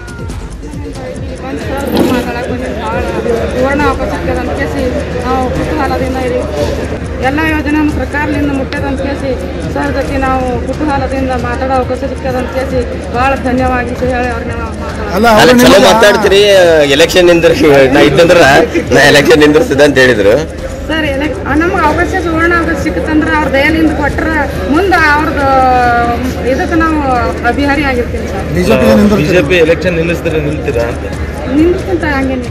Speaker 4: ಮಾತಾಡಕ್ಕೆ ಬಂದಿದ್ದು ಭಾಳ ಸುವರ್ಣ ಅವಕಾಶ ಸಿಗ್ತದೆ ಅಂತ ಕೇಸಿ ನಾವು ಕುತೂಹಲದಿಂದ ಇರಿ ಎಲ್ಲ ಯೋಜನೆ ನಮ್ಮ ಸರ್ಕಾರದಿಂದ ಮುಟ್ಟದ ಅಂತ ಕೇಸಿ ಸರ್ ಜೊತೆ ನಾವು ಕುತೂಹಲದಿಂದ ಮಾತಾಡೋ ಅವಕಾಶ ಸಿಗ್ತದೆ ಅಂತ ಕೇಸಿ ಭಾಳ ಧನ್ಯವಾದ ಹೇಳಿ ಅವ್ರನ್ನ ನಾವು ಮಾತಾಡೋದು
Speaker 5: ಅಲ್ಲ ಚಲೋ ಮಾತಾಡ್ತೀರಿ ಎಲೆಕ್ಷನ್ ನಿಂದ್ರ ನಾ ಇದ್ದಂದ್ರ ನಾ ಎಲೆಕ್ಷನ್ ನಿಂದ್ರಿಸಿದ ಅಂತ ಹೇಳಿದ್ರು
Speaker 4: ಸರ್ ಎಲೆಕ್ ನಮ್ಗೆ ಅವಕಾಶ ಸುವರ್ಣ ಅವಕಾಶ ಸಿಕ್ಕತ್ತಂದ್ರೆ ಅವ್ರ ದಯಲಿಂದ ಕೊಟ್ರೆ ಮುಂದೆ ಅವ್ರದ್ದು ಇದಕ್ಕೆ ನಾವು ಅಭಿಹಾರಿ ಆಗಿರ್ತೀವಿ ಸರ್
Speaker 19: ಬಿಜೆಪಿ ಎಲೆಕ್ಷನ್ ನಿಲ್ಲಿಸಿದ್ರೆ ನಿಲ್ತೀರಾ ಅಂತ
Speaker 4: ನಿಮ್ಗಿಂತ ಹಂಗೇನಿಲ್ಲ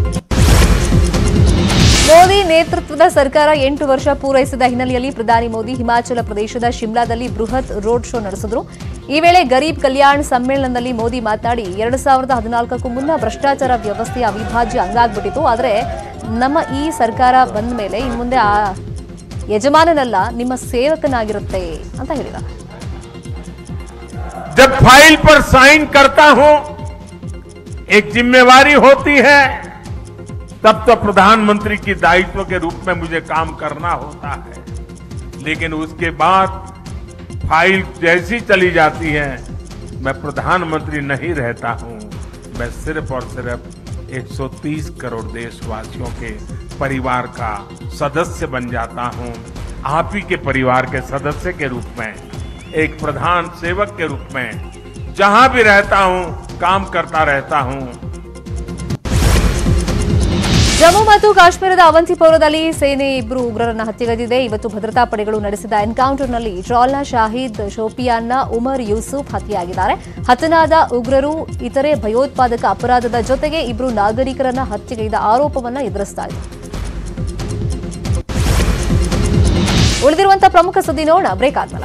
Speaker 1: ಮೋದಿ ನೇತೃತ್ವದ ಸರ್ಕಾರ ಎಂಟು ವರ್ಷ ಪೂರೈಸಿದ ಹಿನ್ನೆಲೆಯಲ್ಲಿ ಪ್ರಧಾನಿ ಮೋದಿ ಹಿಮಾಚಲ ಪ್ರದೇಶದ ಶಿಮ್ಲಾದಲ್ಲಿ ಬೃಹತ್ ರೋಡ್ ಶೋ ನಡೆಸಿದ್ರು ಈ ವೇಳೆ ಗರೀಬ್ ಕಲ್ಯಾಣ್ ಸಮ್ಮೇಳನದಲ್ಲಿ ಮೋದಿ ಮಾತನಾಡಿ ಎರಡು ಸಾವಿರದ ಹದಿನಾಲ್ಕಕ್ಕೂ ಮುನ್ನ ಭ್ರಷ್ಟಾಚಾರ ವ್ಯವಸ್ಥೆಯ ಅವಿಭಾಜ್ಯ ಅಂಗಾಗ್ಬಿಟ್ಟಿತ್ತು ಆದರೆ ನಮ್ಮ ಈ ಸರ್ಕಾರ ಬಂದ ಮೇಲೆ ಇನ್ನು ಮುಂದೆ ಆ ಯಜಮಾನನಲ್ಲ ನಿಮ್ಮ ಸೇವಕನಾಗಿರುತ್ತೆ ಅಂತ ಹೇಳಿದ
Speaker 6: जब फाइल पर साइन करता हूं एक जिम्मेवारी होती है तब तो प्रधानमंत्री की दायित्व के रूप में मुझे काम करना होता है लेकिन उसके बाद फाइल जैसी चली जाती है मैं प्रधानमंत्री नहीं रहता हूं मैं सिर्फ और सिर्फ 130 करोड़ देशवासियों के परिवार का सदस्य बन जाता हूं आप ही के परिवार के सदस्य के रूप में एक प्रधान सेवक के रूप में जहां भी रहता हूं काम करता रहता हूं
Speaker 1: ಜಮ್ಮು ಮತ್ತು ಕಾಶ್ಮೀರದ ಅವಂತಿಪೋರದಲ್ಲಿ ಸೇನೆ ಇಬ್ಬರು ಉಗ್ರರನ್ನ ಹತ್ಯೆಗೈದಿದೆ ಇವತ್ತು ಭದ್ರತಾ ಪಡೆಗಳು ನಡೆಸಿದ ಎನ್ಕೌಂಟರ್ನಲ್ಲಿ ಟ್ರಾಲ್ನ ಶಾಹಿದ್ ಶೋಪಿಯಾನ್ನ ಉಮರ್ ಯೂಸುಫ್ ಹತ್ಯೆಯಾಗಿದ್ದಾರೆ ಹತನಾದ ಉಗ್ರರು ಇತರೆ ಭಯೋತ್ಪಾದಕ ಅಪರಾಧದ ಜೊತೆಗೆ ಇಬ್ಬರು ನಾಗರಿಕರನ್ನ ಹತ್ಯೆಗೈದ ಆರೋಪವನ್ನ ಎದುರಿಸ್ತಾ ಇದ್ದಾರೆ ಉಳಿದಿರುವಂತಹ ಪ್ರಮುಖ ಸುದ್ದಿ ನೋಡೋಣ ಬ್ರೇಕ್ ಆದ್ಮೇಲೆ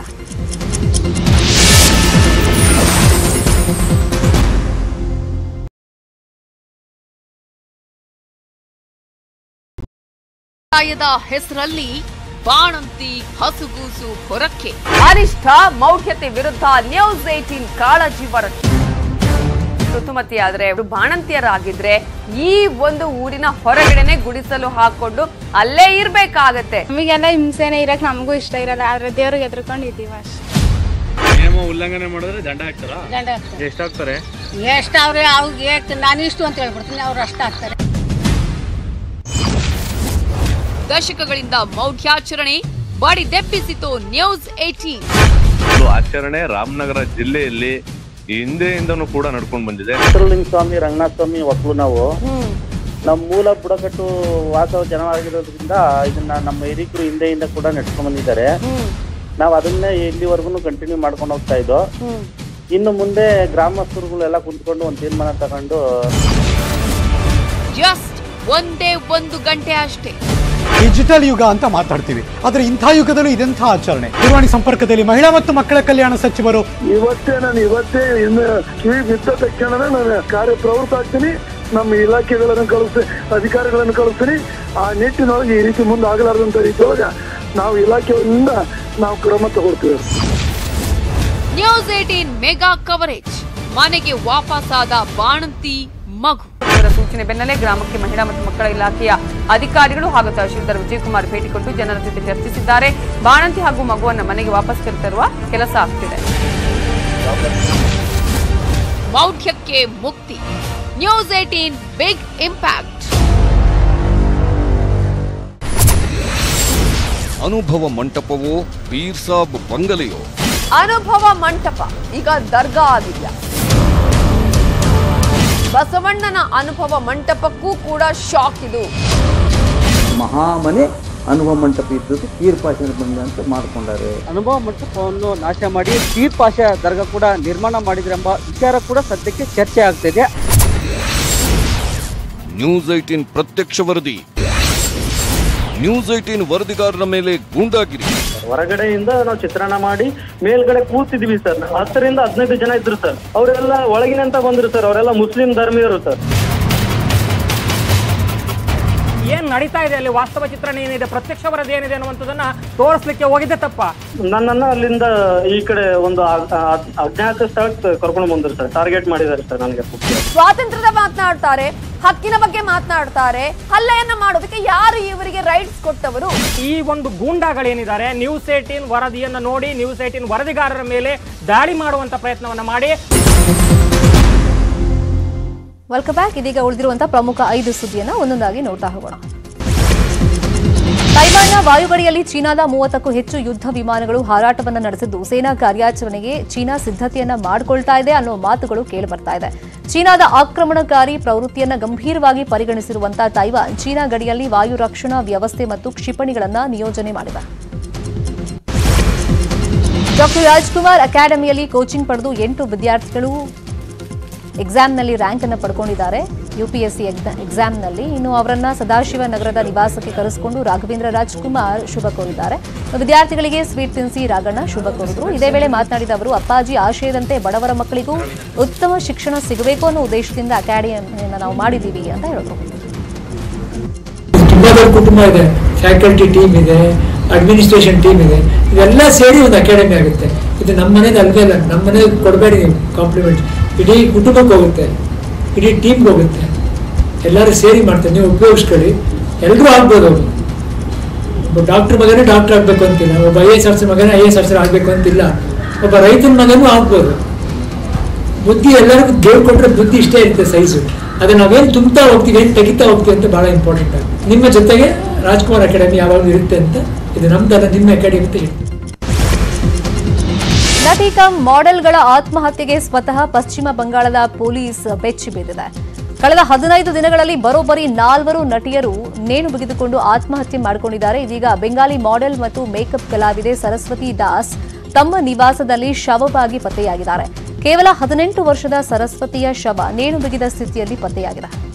Speaker 15: ಸಮುದಾಯದ ಹೆಸರಲ್ಲಿ ಬಾಣಂತಿ ಹಸುಗೂಸು ಹೊರಕ್ಕೆ
Speaker 16: ಅನಿಷ್ಠ ಮೌಢ್ಯತೆ ವಿರುದ್ಧ ನ್ಯೂಸ್ ಏಟೀನ್ ಕಾಳಜಿ ವರದಿ ಋತುಮತಿಯಾದ್ರೆ ಅವರು ಬಾಣಂತಿಯರಾಗಿದ್ರೆ ಈ ಒಂದು ಊರಿನ ಹೊರಗಡೆನೆ ಗುಡಿಸಲು ಹಾಕೊಂಡು ಅಲ್ಲೇ ಇರ್ಬೇಕಾಗತ್ತೆ
Speaker 17: ನಮಗೆಲ್ಲ ಹಿಂಸೆನೆ ಇರಕ್ ನಮಗೂ ಇಷ್ಟ ಇರಲ್ಲ ಆದ್ರೆ ದೇವ್ರಿಗೆ ಎದ್ರುಕೊಂಡು ಇದ್ದೀವಿ ಅಷ್ಟೇ
Speaker 23: ನಿಯಮ ಉಲ್ಲಂಘನೆ ಮಾಡಿದ್ರೆ ದಂಡ ಹಾಕ್ತಾರಾ
Speaker 18: ದಂಡ ಹಾಕ್ತಾರೆ.
Speaker 23: ಎಷ್ಟು ಹಾಕ್ತಾರೆ
Speaker 18: ಎಷ್ಟು ಅವ್ರೆ ಅವ್ರಿಗೆ ಎಷ್ಟು ನಾನು ಇಷ್ಟು ಅಂತ ಹೇಳ್ಬಿಡ್ತೀನಿ ಅವ್ರು ಅಷ್ಟು ಆಗ್ತಾರೆ
Speaker 15: ದಶಕಗಳಿಂದ ಮೌಢ್ಯಾಚರಣೆ ಬಡಿದೆಬ್ಬಿಸಿತು ನ್ಯೂಸ್ ಏಟೀನ್
Speaker 19: ಒಂದು ಆಚರಣೆ ರಾಮನಗರ ಜಿಲ್ಲೆಯಲ್ಲಿ ಈ ಹಿಂದೆಯಿಂದನೂ ಕೂಡ ನಡ್ಕೊಂಡು ಬಂದಿದೆ
Speaker 20: ಚಿತ್ರಲಿಂಗ ಸ್ವಾಮಿ ರಂಗನಾಥ ಸ್ವಾಮಿ ಒಕ್ಕಲು ನಾವು ನಮ್ಮ ಮೂಲ ಬುಡಕಟ್ಟು ವಾಸ ಜನವಾಗಿರೋದ್ರಿಂದ ಇದನ್ನ ನಮ್ಮ ಹಿರಿಕರು ಹಿಂದೆಯಿಂದ ಕೂಡ ನಡ್ಕೊಂಡ್ ಬಂದಿದ್ದಾರೆ ನಾವು ಅದನ್ನೇ ಇಲ್ಲಿವರೆಗೂ ಕಂಟಿನ್ಯೂ ಮಾಡ್ಕೊಂಡು ಹೋಗ್ತಾ ಇದ್ದೋ ಇನ್ನು ಮುಂದೆ ಗ್ರಾಮಸ್ಥರುಗಳೆಲ್ಲ ಕುಂತ್ಕೊಂಡು ಒಂದು ತೀರ್ಮಾನ ತಗೊಂಡು
Speaker 15: ಜಸ್ಟ್ ಒಂದೇ ಒಂದು ಗಂಟೆ ಅಷ್ಟೇ
Speaker 21: ಡಿಜಿಟಲ್ ಯುಗ ಅಂತ ಮಾತಾಡ್ತೀವಿ ಆದ್ರೆ ಇಂಥ ಯುಗದಲ್ಲೂ ಇದೆಂಥ ಆಚರಣೆ ದೂರವಾಣಿ ಸಂಪರ್ಕದಲ್ಲಿ ಮಹಿಳಾ ಮತ್ತು ಮಕ್ಕಳ ಕಲ್ಯಾಣ ಸಚಿವರು
Speaker 22: ಇವತ್ತೇ ನಾನು ಇವತ್ತೇ ಇನ್ನು ಕಿವಿ ಬಿದ್ದ ತಕ್ಷಣನೇ ನಾನು ಕಾರ್ಯ ಪ್ರವೃತ್ತ ಆಗ್ತೀನಿ ನಮ್ಮ ಇಲಾಖೆಗಳನ್ನು ಕಳಿಸಿ ಅಧಿಕಾರಿಗಳನ್ನು ಕಳಿಸ್ತೀನಿ ಆ ನಿಟ್ಟಿನೊಳಗೆ ಈ ರೀತಿ ಮುಂದೆ ಆಗಲಾರ್ದಂತ ರೀತಿಯೊಳಗೆ ನಾವು ಇಲಾಖೆಯಿಂದ ನಾವು ಕ್ರಮ ತಗೊಳ್ತೀವಿ
Speaker 15: ನ್ಯೂಸ್ ಏಟೀನ್ ಮೆಗಾ ಕವರೇಜ್ ಮನೆಗೆ ವಾಪಸ್ಸಾದ ಬಾಣಂತಿ ಮಗು
Speaker 16: ಇವರ ಸೂಚನೆ ಬೆನ್ನಲ್ಲೇ ಗ್ರಾಮಕ್ಕೆ ಮಹಿಳಾ ಮತ್ತು ಮಕ್ಕಳ ಇಲಾಖೆಯ ಅಧಿಕಾರಿಗಳು ಹಾಗೂ ತಹಶೀಲ್ದಾರ್ ವಿಜಯಕುಮಾರ್ ಭೇಟಿ ಕೊಟ್ಟು ಜನರ ಜೊತೆ ಚರ್ಚಿಸಿದ್ದಾರೆ ಬಾಣಂತಿ ಹಾಗೂ ಮಗುವನ್ನ ಮನೆಗೆ ವಾಪಸ್ ಕರೆತರುವ ಕೆಲಸ ಆಗ್ತಿದೆ
Speaker 15: ಮೌಢ್ಯಕ್ಕೆ ಮುಕ್ತಿ ನ್ಯೂಸ್ ಏಟೀನ್ ಬಿಗ್ ಇಂಪ್ಯಾಕ್ಟ್
Speaker 2: ಅನುಭವ ಮಂಟಪವೋ ಪೀರ್ ಸಾಬ್ ಬಂಗಲೆಯೋ
Speaker 16: ಅನುಭವ ಮಂಟಪ ಈಗ ದರ್ಗಾ ಆಗಿಲ್ಲ ಬಸವಣ್ಣನ ಅನುಭವ ಮಂಟಪಕ್ಕೂ ಕೂಡ ಶಾಕ್ ಇದು
Speaker 3: ಮಹಾಮನೆ ಅನುಭವ ಮಂಟಪ ಇದ್ದದ್ದು ತೀರ್ಪಾಚನೆ ಬಂದ ಅಂತ ಮಾಡ್ಕೊಂಡಾರೆ
Speaker 23: ಅನುಭವ ಮಂಟಪವನ್ನು ನಾಶ ಮಾಡಿ ಪೀರ್ ಪಾಷಾ ದರ್ಗಾ ಕೂಡ ನಿರ್ಮಾಣ ಮಾಡಿದ್ರೆಂಬ ವಿಚಾರ ಕೂಡ ಸದ್ಯಕ್ಕೆ ಚರ್ಚೆ ಆಗ್ತಿದೆ
Speaker 2: ನ್ಯೂಸ್ ಏಟೀನ್ ಪ್ರತ್ಯಕ್ಷ ವರದಿ ನ್ಯೂಸ್ ಏಟೀನ್ ವರದಿಗಾರರ ಮೇಲೆ ಗೂಂಡಾಗಿರಿ
Speaker 24: ಹೊರಗಡೆಯಿಂದ ನಾವು ಚಿತ್ರಾನ್ನ ಮಾಡಿ ಮೇಲ್ಗಡೆ ಕೂತಿದ್ವಿ ಸರ್ ಹತ್ತರಿಂದ ಹದಿನೈದು ಜನ ಇದ್ರು ಸರ್ ಅವರೆಲ್ಲ ಒಳಗಿನಂತ ಬಂದ್ರು ಸರ್ ಅವರೆಲ್ಲ ಮುಸ್ಲಿಂ ಧರ್ಮೀಯರು ಸರ್
Speaker 25: ಏನ್ ನಡೀತಾ ಇದೆ ಅಲ್ಲಿ ವಾಸ್ತವ ಚಿತ್ರಣ ಏನಿದೆ ಪ್ರತ್ಯಕ್ಷ ವರದಿ ಏನಿದೆ ಅನ್ನುವಂಥದ್ದನ್ನ ತೋರಿಸ್ಲಿಕ್ಕೆ ಹೋಗಿದ್ದೆ ತಪ್ಪ
Speaker 24: ನನ್ನನ್ನ ಅಲ್ಲಿಂದ ಈ ಕಡೆ ಒಂದು ಅ- ಅ- ಅಜ್ಞಾತ ಸ್ಥಳಕ್ಕೆ ಕರ್ಕೊಂಡು ಬಂದ್ರು ಸರ್ ಟಾರ್ಗೆಟ್ ಮಾಡಿದ್ದಾರೆ ಸರ್ ನನಗೆ
Speaker 16: ಸ್ವಾತಂತ್ರ್ಯದ ಮಾತನಾಡ್ತಾರೆ
Speaker 8: ಹಕ್ಕಿನ ಬಗ್ಗೆ ಮಾತನಾಡ್ತಾರೆ ಹಲ್ಲೆಯನ್ನ ಮಾಡೋದಕ್ಕೆ ಯಾರು ಇವರಿಗೆ ರೈಟ್ಸ್ ಕೊಟ್ಟವರು
Speaker 25: ಈ ಒಂದು ಗೂಂಡಾಗಳೇನಿದ್ದಾರೆ ನ್ಯೂಸ್ ಏಟೀನ್ ವರದಿಯನ್ನು ನೋಡಿ ನ್ಯೂಸ್ ಏಟೀನ್ ವರದಿಗಾರರ ಮೇಲೆ ದಾಳಿ ಮಾಡುವಂತ ಪ್ರಯತ್ನವನ್ನ ಮಾಡಿ
Speaker 1: ವೆಲ್ಕಮ್ ಬ್ಯಾಕ್ ಇದೀಗ ಉಳಿದಿರುವಂತಹ ಪ್ರಮುಖ ಐದು ಸುದ್ದಿಯನ್ನ ಒಂದೊಂದಾಗಿ ನೋಡ್ತಾ ಹೋಗೋಣ ತೈವಾನ್ನ ವಾಯುಗಡಿಯಲ್ಲಿ ಚೀನಾದ ಮೂವತ್ತಕ್ಕೂ ಹೆಚ್ಚು ಯುದ್ಧ ವಿಮಾನಗಳು ಹಾರಾಟವನ್ನು ನಡೆಸಿದ್ದು ಸೇನಾ ಕಾರ್ಯಾಚರಣೆಗೆ ಚೀನಾ ಸಿದ್ಧತೆಯನ್ನ ಮಾಡಿಕೊಳ್ತಾ ಇದೆ ಅನ್ನೋ ಮಾತುಗಳು ಕೇಳಿಬರ್ತಾ ಇದೆ ಚೀನಾದ ಆಕ್ರಮಣಕಾರಿ ಪ್ರವೃತ್ತಿಯನ್ನ ಗಂಭೀರವಾಗಿ ಪರಿಗಣಿಸಿರುವಂತಹ ತೈವಾನ್ ಚೀನಾ ಗಡಿಯಲ್ಲಿ ವಾಯು ರಕ್ಷಣಾ ವ್ಯವಸ್ಥೆ ಮತ್ತು ಕ್ಷಿಪಣಿಗಳನ್ನ ನಿಯೋಜನೆ ಮಾಡಿದೆ ಡಾಕ್ಟರ್ ರಾಜ್ಕುಮಾರ್ ಅಕಾಡೆಮಿಯಲ್ಲಿ ಕೋಚಿಂಗ್ ಪಡೆದು ಎಂಟು ವಿದ್ಯಾರ್ಥಿಗಳು ಎಕ್ಸಾಮ್ನಲ್ಲಿ ರ್ಯಾಂಕ್ ಅನ್ನು ಪಡ್ಕೊಂಡಿದ್ದಾರೆ ಯುಪಿಎಸ್ಸಿ ಎಕ್ಸಾಮ್ನಲ್ಲಿ ಇನ್ನು ಅವರನ್ನ ಸದಾಶಿವ ನಗರದ ನಿವಾಸಕ್ಕೆ ಕರೆಸಿಕೊಂಡು ರಾಘವೇಂದ್ರ ರಾಜ್ಕುಮಾರ್ ಶುಭ ಕೋರಿದ್ದಾರೆ ವಿದ್ಯಾರ್ಥಿಗಳಿಗೆ ಸ್ವೀಟ್ ತಿನ್ನಿಸಿ ರಾಗಣ್ಣ ಶುಭ ಕೋರಿದ್ರು ಇದೇ ವೇಳೆ ಮಾತನಾಡಿದ ಅವರು ಅಪ್ಪಾಜಿ ಆಶಯದಂತೆ ಬಡವರ ಮಕ್ಕಳಿಗೂ ಉತ್ತಮ ಶಿಕ್ಷಣ ಸಿಗಬೇಕು ಅನ್ನೋ ಉದ್ದೇಶದಿಂದ ಅಕಾಡೆಮಿಯನ್ನು ನಾವು ಮಾಡಿದ್ದೀವಿ ಅಂತ ಹೇಳಿದ್ರು
Speaker 9: ತುಂಬಾ ದೊಡ್ಡ ಕುಟುಂಬ ಇದೆ ಫ್ಯಾಕಲ್ಟಿ ಟೀಮ್ ಇದೆ ಅಡ್ಮಿನಿಸ್ಟ್ರೇಷನ್ ಟೀಮ್ ಇದೆ ಇದೆಲ್ಲ ಸೇರಿ ಒಂದು ಅಕಾಡೆಮಿ ಆಗುತ್ತೆ ಇದು ನಮ್ಮ ಮನೇದು ಅಲ್ವೇ ಅಲ್ಲ ನಮ್ಮ ಮನೇಲಿ ಕೊಡಬೇಡಿ ನೀವು ಕಾಂಪ್ಲಿಮೆಂಟ್ ಇಡೀ ಕುಟುಂಬಕ್ಕೆ ಹೋಗುತ್ತೆ ಇಡೀ ಟೀಮ್ಗೆ ಹೋಗುತ್ತೆ ಎಲ್ಲರೂ ಸೇರಿ ಮಾಡ್ತಾರೆ ನೀವು ಉಪಯೋಗಿಸ್ಕೊಳ್ಳಿ ಎಲ್ಲರೂ ಆಗ್ಬೋದು ಅವರು ಒಬ್ಬ ಡಾಕ್ಟರ್ ಮಗನೇ ಡಾಕ್ಟರ್ ಆಗಬೇಕು ಅಂತಿಲ್ಲ ಒಬ್ಬ ಐ ಎಸ್ ಆಫೀಸರ್ ಮಗನೇ ಐ ಎಸ್ ಆಫೀಸರ್ ಆಗಬೇಕು ಅಂತಿಲ್ಲ ಒಬ್ಬ ರೈತನ ಮಗನೂ ಆಗ್ಬೋದು ಬುದ್ಧಿ ಎಲ್ಲರಿಗೂ ದೇವ್ರು ಕೊಟ್ಟರೆ ಬುದ್ಧಿ ಇಷ್ಟೇ ಇರುತ್ತೆ ಸೈಜು ಅದನ್ನ ನಾವೇನು ತುಂಬ್ತಾ ಹೋಗ್ತೀವಿ ಏನು ತೆಗಿತಾ ಹೋಗ್ತೀವಿ ಅಂತ ಬಹಳ ಇಂಪಾರ್ಟೆಂಟ್ ಆಗುತ್ತೆ ನಿಮ್ಮ ಜೊತೆಗೆ ರಾಜ್ಕುಮಾರ್ ಅಕಾಡೆಮಿ ಯಾವಾಗಲೂ ಇರುತ್ತೆ ಅಂತ ಇದು ನಮ್ದಲ್ಲ ನಿಮ್ಮ ಅಕಾಡೆಮಿ ಅಂತ ಹೇಳ್ತೀನಿ
Speaker 1: ನಟಿ ಕಮ್ ಮಾಡೆಲ್ಗಳ ಆತ್ಮಹತ್ಯೆಗೆ ಸ್ವತಃ ಪಶ್ಚಿಮ ಬಂಗಾಳದ ಪೊಲೀಸ್ ಬೆಚ್ಚಿ ಬಿದ್ದಿದೆ ಕಳೆದ ಹದಿನೈದು ದಿನಗಳಲ್ಲಿ ಬರೋಬ್ಬರಿ ನಾಲ್ವರು ನಟಿಯರು ನೇಣು ಬಿಗಿದುಕೊಂಡು ಆತ್ಮಹತ್ಯೆ ಮಾಡಿಕೊಂಡಿದ್ದಾರೆ ಇದೀಗ ಬೆಂಗಾಲಿ ಮಾಡೆಲ್ ಮತ್ತು ಮೇಕಪ್ ಕಲಾವಿದೆ ಸರಸ್ವತಿ ದಾಸ್ ತಮ್ಮ ನಿವಾಸದಲ್ಲಿ ಶವವಾಗಿ ಪತ್ತೆಯಾಗಿದ್ದಾರೆ ಕೇವಲ ಹದಿನೆಂಟು ವರ್ಷದ ಸರಸ್ವತಿಯ ಶವ ನೇಣು ಬಿಗಿದ ಸ್ಥಿತಿಯಲ್ಲಿ ಪತ್ತೆಯಾಗಿದೆ